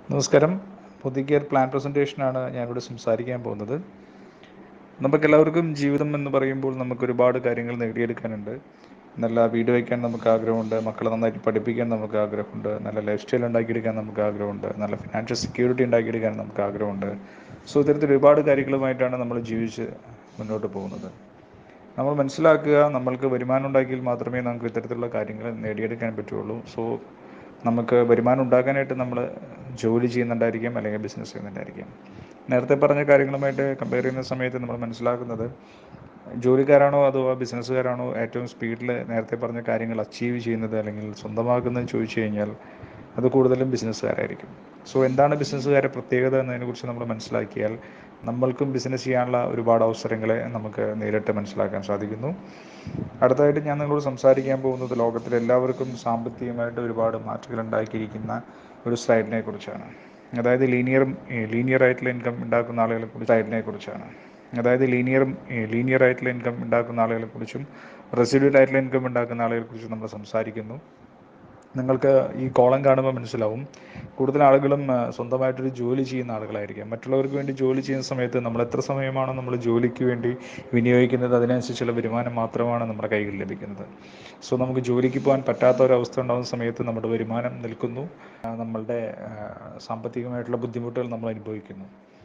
നമസ്കാരം പുതിയ പ്ലാൻ പ്രസൻറ്റേഷനാണ് ഞാനിവിടെ സംസാരിക്കാൻ പോകുന്നത് നമുക്കെല്ലാവർക്കും ജീവിതം എന്ന് പറയുമ്പോൾ നമുക്ക് ഒരുപാട് കാര്യങ്ങൾ നേടിയെടുക്കാനുണ്ട് നല്ല വീട് വയ്ക്കാൻ നമുക്ക് ആഗ്രഹമുണ്ട് മക്കളെ നന്നായിട്ട് പഠിപ്പിക്കാൻ നമുക്ക് ആഗ്രഹമുണ്ട് നല്ല ലൈഫ് സ്റ്റൈൽ ഉണ്ടാക്കിയെടുക്കാൻ നമുക്ക് ആഗ്രഹമുണ്ട് നല്ല ഫിനാൻഷ്യൽ സെക്യൂരിറ്റി ഉണ്ടാക്കിയെടുക്കാൻ നമുക്ക് ആഗ്രഹമുണ്ട് സോ ഇത്തരത്തിൽ ഒരുപാട് കാര്യങ്ങളുമായിട്ടാണ് നമ്മൾ ജീവിച്ച് മുന്നോട്ട് പോകുന്നത് നമ്മൾ മനസ്സിലാക്കുക നമ്മൾക്ക് വരുമാനം ഉണ്ടാക്കിയാൽ മാത്രമേ നമുക്ക് ഇത്തരത്തിലുള്ള കാര്യങ്ങൾ നേടിയെടുക്കാൻ പറ്റുള്ളൂ സോ നമുക്ക് വരുമാനം ഉണ്ടാക്കാനായിട്ട് നമ്മൾ ജോലി ചെയ്യുന്നുണ്ടായിരിക്കാം അല്ലെങ്കിൽ ബിസിനസ് ചെയ്യുന്നുണ്ടായിരിക്കാം നേരത്തെ പറഞ്ഞ കാര്യങ്ങളുമായിട്ട് കമ്പയർ ചെയ്യുന്ന സമയത്ത് നമ്മൾ മനസ്സിലാക്കുന്നത് ജോലിക്കാരാണോ അതോ ബിസിനസ്സുകാരാണോ ഏറ്റവും സ്പീഡിൽ നേരത്തെ പറഞ്ഞ കാര്യങ്ങൾ അച്ചീവ് ചെയ്യുന്നത് അല്ലെങ്കിൽ സ്വന്തമാക്കുന്നത് ചോദിച്ചു കഴിഞ്ഞാൽ അത് കൂടുതലും ബിസിനസ്സുകാരായിരിക്കും സോ എന്താണ് ബിസിനസ്സുകാരുടെ പ്രത്യേകത എന്നതിനെക്കുറിച്ച് നമ്മൾ മനസ്സിലാക്കിയാൽ നമ്മൾക്കും ബിസിനസ് ചെയ്യാനുള്ള ഒരുപാട് അവസരങ്ങളെ നമുക്ക് നേരിട്ട് മനസ്സിലാക്കാൻ സാധിക്കുന്നു അടുത്തതായിട്ട് ഞാൻ നിങ്ങളോട് സംസാരിക്കാൻ പോകുന്നത് ലോകത്തിലെ എല്ലാവർക്കും സാമ്പത്തികമായിട്ട് ഒരുപാട് മാറ്റങ്ങൾ ഉണ്ടാക്കിയിരിക്കുന്ന ഒരു സ്ലൈഡിനെ കുറിച്ചാണ് അതായത് ലീനിയറും ലീനിയർ ആയിട്ടുള്ള ഇൻകം ഉണ്ടാക്കുന്ന ആളുകളെ കുറിച്ച് സ്ലൈഡിനെ കുറിച്ചാണ് അതായത് ലീനിയറും ലീനിയർ ആയിട്ടുള്ള ഇൻകം ഉണ്ടാക്കുന്ന ആളുകളെ കുറിച്ചും റെസിഡ്യൂൽ ആയിട്ടുള്ള ഇൻകം ഉണ്ടാക്കുന്ന ആളുകളെ കുറിച്ചും നമ്മൾ സംസാരിക്കുന്നു നിങ്ങൾക്ക് ഈ കോളം കാണുമ്പോൾ മനസ്സിലാവും കൂടുതൽ ആളുകളും ആ, സ്വന്തമായിട്ടൊരു ജോലി ചെയ്യുന്ന ആളുകളായിരിക്കാം മറ്റുള്ളവർക്ക് വേണ്ടി ജോലി ചെയ്യുന്ന സമയത്ത് നമ്മൾ എത്ര സമയമാണോ നമ്മൾ ജോലിക്ക് വേണ്ടി വിനിയോഗിക്കുന്നത് അതിനനുസരിച്ചുള്ള വരുമാനം മാത്രമാണ് നമ്മുടെ കൈകളിൽ ലഭിക്കുന്നത് സോ നമുക്ക് ജോലിക്ക് പോകാൻ പറ്റാത്ത ഒരവസ്ഥ ഉണ്ടാകുന്ന സമയത്ത് നമ്മുടെ വരുമാനം നിൽക്കുന്നു ആ, നമ്മളുടെ ആ, സാമ്പത്തികമായിട്ടുള്ള ബുദ്ധിമുട്ടുകൾ നമ്മൾ അനുഭവിക്കുന്നു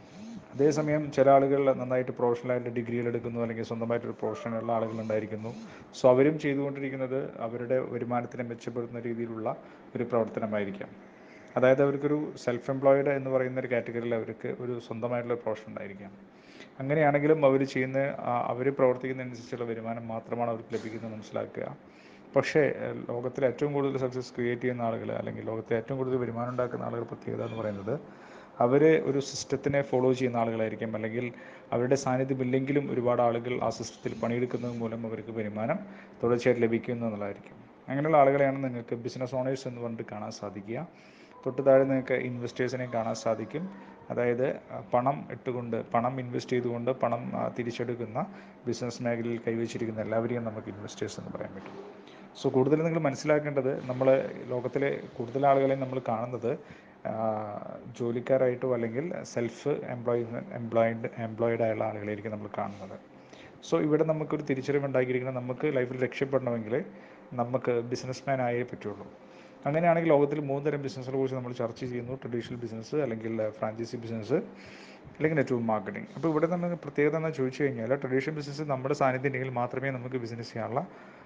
അതേസമയം ചില ആളുകൾ നന്നായിട്ട് പ്രൊഫഷണലായിട്ട് ഡിഗ്രികൾ എടുക്കുന്നു അല്ലെങ്കിൽ സ്വന്തമായിട്ടൊരു പ്രൊഫഷനുള്ള ആളുകൾ ഉണ്ടായിരിക്കുന്നു സോ അവരും ചെയ്തുകൊണ്ടിരിക്കുന്നത് അവരുടെ വരുമാനത്തിനെ മെച്ചപ്പെടുത്തുന്ന രീതിയിലുള്ള ഒരു പ്രവർത്തനമായിരിക്കാം അതായത് അവർക്കൊരു സെൽഫ് എംപ്ലോയിഡ് എന്ന് പറയുന്ന ഒരു കാറ്റഗറിയിൽ അവർക്ക് ഒരു സ്വന്തമായിട്ടുള്ള പ്രൊഫഷൻ ഉണ്ടായിരിക്കാം അങ്ങനെയാണെങ്കിലും അവർ ചെയ്യുന്ന അവർ പ്രവർത്തിക്കുന്നതനുസരിച്ചുള്ള വരുമാനം മാത്രമാണ് അവർക്ക് ലഭിക്കുന്നത് മനസ്സിലാക്കുക പക്ഷേ ഏഹ്, ലോകത്തിൽ ഏറ്റവും കൂടുതൽ സക്സസ് ക്രിയേറ്റ് ചെയ്യുന്ന ആളുകൾ അല്ലെങ്കിൽ ലോകത്തിൽ ഏറ്റവും കൂടുതൽ വരുമാനം ഉണ്ടാക്കുന്ന ആളുകൾ പ്രത്യേകത എന്ന് പറയുന്നത് അവർ ഒരു സിസ്റ്റത്തിനെ ഫോളോ ചെയ്യുന്ന ആളുകളായിരിക്കും അല്ലെങ്കിൽ അവരുടെ സാന്നിധ്യം ഇല്ലെങ്കിലും ഒരുപാട് ആളുകൾ ആ സിസ്റ്റത്തിൽ പണിയെടുക്കുന്നത് മൂലം അവർക്ക് വരുമാനം തുടർച്ചയായിട്ട് ലഭിക്കുന്നു എന്നുള്ളതായിരിക്കും അങ്ങനെയുള്ള ആളുകളെയാണ് നിങ്ങൾക്ക് ബിസിനസ് ഓണേഴ്സ് എന്ന് പറഞ്ഞിട്ട് കാണാൻ സാധിക്കുക തൊട്ട് താഴെ നിങ്ങൾക്ക് ഇൻവെസ്റ്റേഴ്സിനെ കാണാൻ സാധിക്കും അതായത് ആ, പണം ഇട്ടുകൊണ്ട് പണം ഇൻവെസ്റ്റ് ചെയ്തുകൊണ്ട് പണം ആ, തിരിച്ചെടുക്കുന്ന ബിസിനസ് മേഖലയിൽ കൈവച്ചിരിക്കുന്ന എല്ലാവരെയും നമുക്ക് ഇൻവെസ്റ്റേഴ്സ് എന്ന് പറയാൻ പറ്റും സോ കൂടുതൽ നിങ്ങൾ മനസ്സിലാക്കേണ്ടത് നമ്മൾ ലോകത്തിലെ കൂടുതൽ ആളുകളെ നമ്മൾ കാണുന്നത് ആ, ജോലിക്കാരായിട്ടോ അല്ലെങ്കിൽ സെൽഫ് എംപ്ലോയ്മെൻറ്റ് എംപ്ലോയിഡ് എംപ്ലോയിഡ് ആയുള്ള ആളുകളായിരിക്കും നമ്മൾ കാണുന്നത് സോ ഇവിടെ നമുക്കൊരു തിരിച്ചറിവ് ഉണ്ടാക്കിയിരിക്കുന്നത് നമുക്ക് ലൈഫിൽ രക്ഷപ്പെടണമെങ്കിൽ നമുക്ക് ബിസിനസ്മാൻ ആയേ പറ്റുള്ളൂ അങ്ങനെയാണെങ്കിൽ ലോകത്തിൽ മൂന്ന് തരം ബിസിനസ്സിനെ കുറിച്ച് നമ്മൾ ചർച്ച ചെയ്യുന്നു ട്രഡീഷണൽ ബിസിനസ് അല്ലെങ്കിൽ ഫ്രാഞ്ചൈസി ബിസിനസ് അല്ലെങ്കിൽ നെറ്റ്വർക്ക് മാർക്കറ്റിംഗ് അപ്പോൾ ഇവിടെ നമുക്ക് പ്രത്യേകത എന്ന് ചോദിച്ചു കഴിഞ്ഞാൽ ട്രഡീഷണൽ ബിസിനസ് നമ്മുടെ സാന്നിധ്യം ഉണ്ടെങ്കിൽ മാത്രമേ നമുക്ക് ബിസിനസ് ചെയ്യാനുള്ള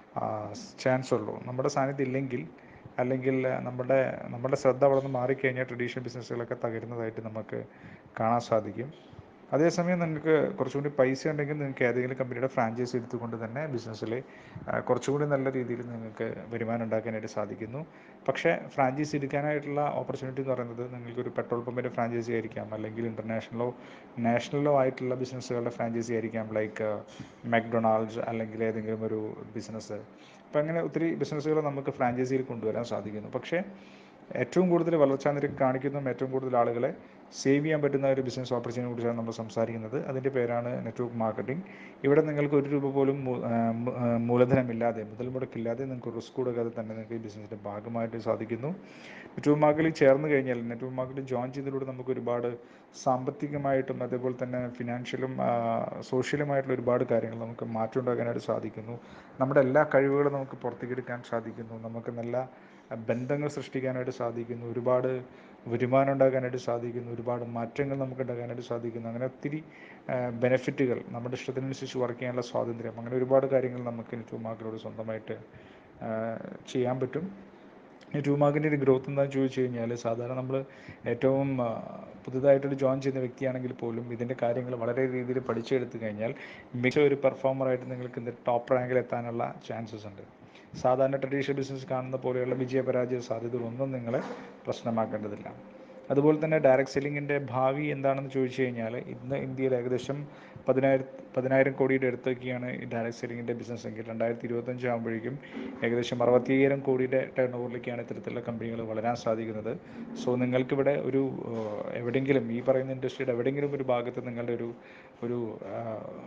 ചാൻസ് ഉള്ളൂ നമ്മുടെ സാന്നിധ്യം ഇല്ലെങ്കിൽ അല്ലെങ്കിൽ നമ്മുടെ നമ്മുടെ ശ്രദ്ധ അവിടെ നിന്ന് മാറിക്കഴിഞ്ഞാൽ ട്രഡീഷണൽ ബിസിനസ്സുകളൊക്കെ തകരുന്നതായിട്ട് നമുക്ക് കാണാൻ സാധിക്കും അതേസമയം നിങ്ങൾക്ക് കുറച്ചുകൂടി പൈസ ഉണ്ടെങ്കിൽ നിങ്ങൾക്ക് ഏതെങ്കിലും കമ്പനിയുടെ ഫ്രാഞ്ചൈസി എടുത്തുകൊണ്ട് തന്നെ ബിസിനസ്സിൽ കുറച്ചുകൂടി നല്ല രീതിയിൽ നിങ്ങൾക്ക് വരുമാനം ഉണ്ടാക്കാനായിട്ട് സാധിക്കുന്നു പക്ഷേ ഫ്രാഞ്ചൈസി എടുക്കാനായിട്ടുള്ള ഓപ്പർച്യൂണിറ്റി എന്ന് പറയുന്നത് നിങ്ങൾക്ക് ഒരു പെട്രോൾ പമ്പിൻ്റെ ഫ്രാഞ്ചൈസി ആയിരിക്കാം അല്ലെങ്കിൽ ഇൻ്റർനാഷണലോ നാഷണലോ ആയിട്ടുള്ള ബിസിനസ്സുകളുടെ ഫ്രാഞ്ചൈസി ആയിരിക്കാം ലൈക്ക് മക്ഡൊണാൾഡ്സ് അല്ലെങ്കിൽ ഏതെങ്കിലും ഒരു ബിസിനസ് അപ്പം അങ്ങനെ ഒത്തിരി ബിസിനസ്സുകൾ നമുക്ക് ഫ്രാഞ്ചൈസിയിൽ കൊണ്ടുവരാൻ സാധിക്കുന്നു പക്ഷേ ഏറ്റവും കൂടുതൽ വളർച്ചാ നിരക്ക് കാണിക്കുന്നതും ഏറ്റവും കൂടുതൽ ആളുകളെ സേവ് ചെയ്യാൻ പറ്റുന്ന ഒരു ബിസിനസ് ഓപ്പർച്യൂണിറ്റിയെ കുറിച്ചാണ് നമ്മൾ സംസാരിക്കുന്നത് അതിൻ്റെ പേരാണ് നെറ്റ്വർക്ക് മാർക്കറ്റിംഗ് ഇവിടെ നിങ്ങൾക്ക് ഒരു രൂപ പോലും മൂ- ആ, മൂ- ആ, മൂലധനമില്ലാതെ മുതൽ മുടക്കില്ലാതെ നിങ്ങൾക്ക് റിസ്ക് കൊടുക്കാതെ തന്നെ നിങ്ങൾക്ക് ഈ ബിസിനസ്സിൻ്റെ ഭാഗമായിട്ട് സാധിക്കുന്നു നെറ്റ്വർക്ക് മാർക്കറ്റിൽ ചേർന്ന് കഴിഞ്ഞാൽ നെറ്റ്വർക്ക് മാർക്കറ്റിൽ ജോയിൻ ചെയ്തതിലൂടെ നമുക്ക് ഒരുപാട് സാമ്പത്തികമായിട്ടും അതേപോലെ തന്നെ ഫിനാൻഷ്യലും സോഷ്യലുമായിട്ടുള്ള ഒരുപാട് കാര്യങ്ങൾ നമുക്ക് മാറ്റം ഉണ്ടാക്കാനായിട്ട് സാധിക്കുന്നു നമ്മുടെ എല്ലാ കഴിവുകളും നമുക്ക് പുറത്തേക്ക് എടുക്കാൻ സാധിക്കുന്നു നമുക്ക് നല്ല ബന്ധങ്ങൾ സൃഷ്ടിക്കാനായിട്ട് സാധിക്കുന്നു ഒരുപാട് വരുമാനം ഉണ്ടാക്കാനായിട്ട് സാധിക്കുന്നു ഒരുപാട് മാറ്റങ്ങൾ നമുക്ക് ഉണ്ടാക്കാനായിട്ട് സാധിക്കുന്നു അങ്ങനെ ഒത്തിരി ബെനിഫിറ്റുകൾ നമ്മുടെ ഇഷ്ടത്തിനനുസരിച്ച് വർക്ക് ചെയ്യാനുള്ള സ്വാതന്ത്ര്യം അങ്ങനെ ഒരുപാട് കാര്യങ്ങൾ നമുക്ക് നെറ്റ്വർക്ക് മാർക്കറ്റിലൂടെ സ്വന്തമായിട്ട് ആ, ചെയ്യാൻ പറ്റും നെറ്റ്വർക്ക് മാർക്കറ്റിൻ്റെ ഗ്രോത്ത് എന്താണെന്ന് ചോദിച്ചു കഴിഞ്ഞാൽ സാധാരണ നമ്മൾ ഏറ്റവും ആ, പുതുതായിട്ടൊരു ജോയിൻ ചെയ്യുന്ന വ്യക്തിയാണെങ്കിൽ പോലും ഇതിൻ്റെ കാര്യങ്ങൾ വളരെ രീതിയിൽ പഠിച്ചെടുത്തു കഴിഞ്ഞാൽ മികച്ച ഒരു പെർഫോമറായിട്ട് നിങ്ങൾക്ക് ഇന്ന് ടോപ്പ് റാങ്കിൽ എത്താനുള്ള ചാൻസസ് ഉണ്ട് സാധാരണ ട്രഡീഷണൽ ബിസിനസ് കാണുന്ന പോലെയുള്ള വിജയപരാജയ സാധ്യതകളൊന്നും നിങ്ങളെ പ്രശ്നമാക്കേണ്ടതില്ല അതുപോലെ തന്നെ ഡയറക്റ്റ് സെല്ലിങ്ങിൻ്റെ ഭാവി എന്താണെന്ന് ചോദിച്ചു കഴിഞ്ഞാൽ ഇന്ന് ഇന്ത്യയിൽ ഏകദേശം പതിനായിരം പതിനായിരം കോടിയുടെ അടുത്തൊക്കെയാണ് ഈ ഡയറക്റ്റ് സെല്ലിങ്ങിൻ്റെ ബിസിനസ് എങ്കിൽ രണ്ടായിരത്തി ഇരുപത്തഞ്ച് ആകുമ്പോഴേക്കും ഏകദേശം അറുപത്തിയ്യായിരം കോടിയുടെ ടേൺ ഓവറിലേക്കാണ് ഇത്തരത്തിലുള്ള കമ്പനികൾ വളരാൻ സാധിക്കുന്നത് സോ നിങ്ങൾക്കിവിടെ ഒരു ഏഹ്, എവിടെയെങ്കിലും ഈ പറയുന്ന ഇൻഡസ്ട്രിയുടെ എവിടെയെങ്കിലും ഒരു ഭാഗത്ത് നിങ്ങളുടെ ഒരു ഒരു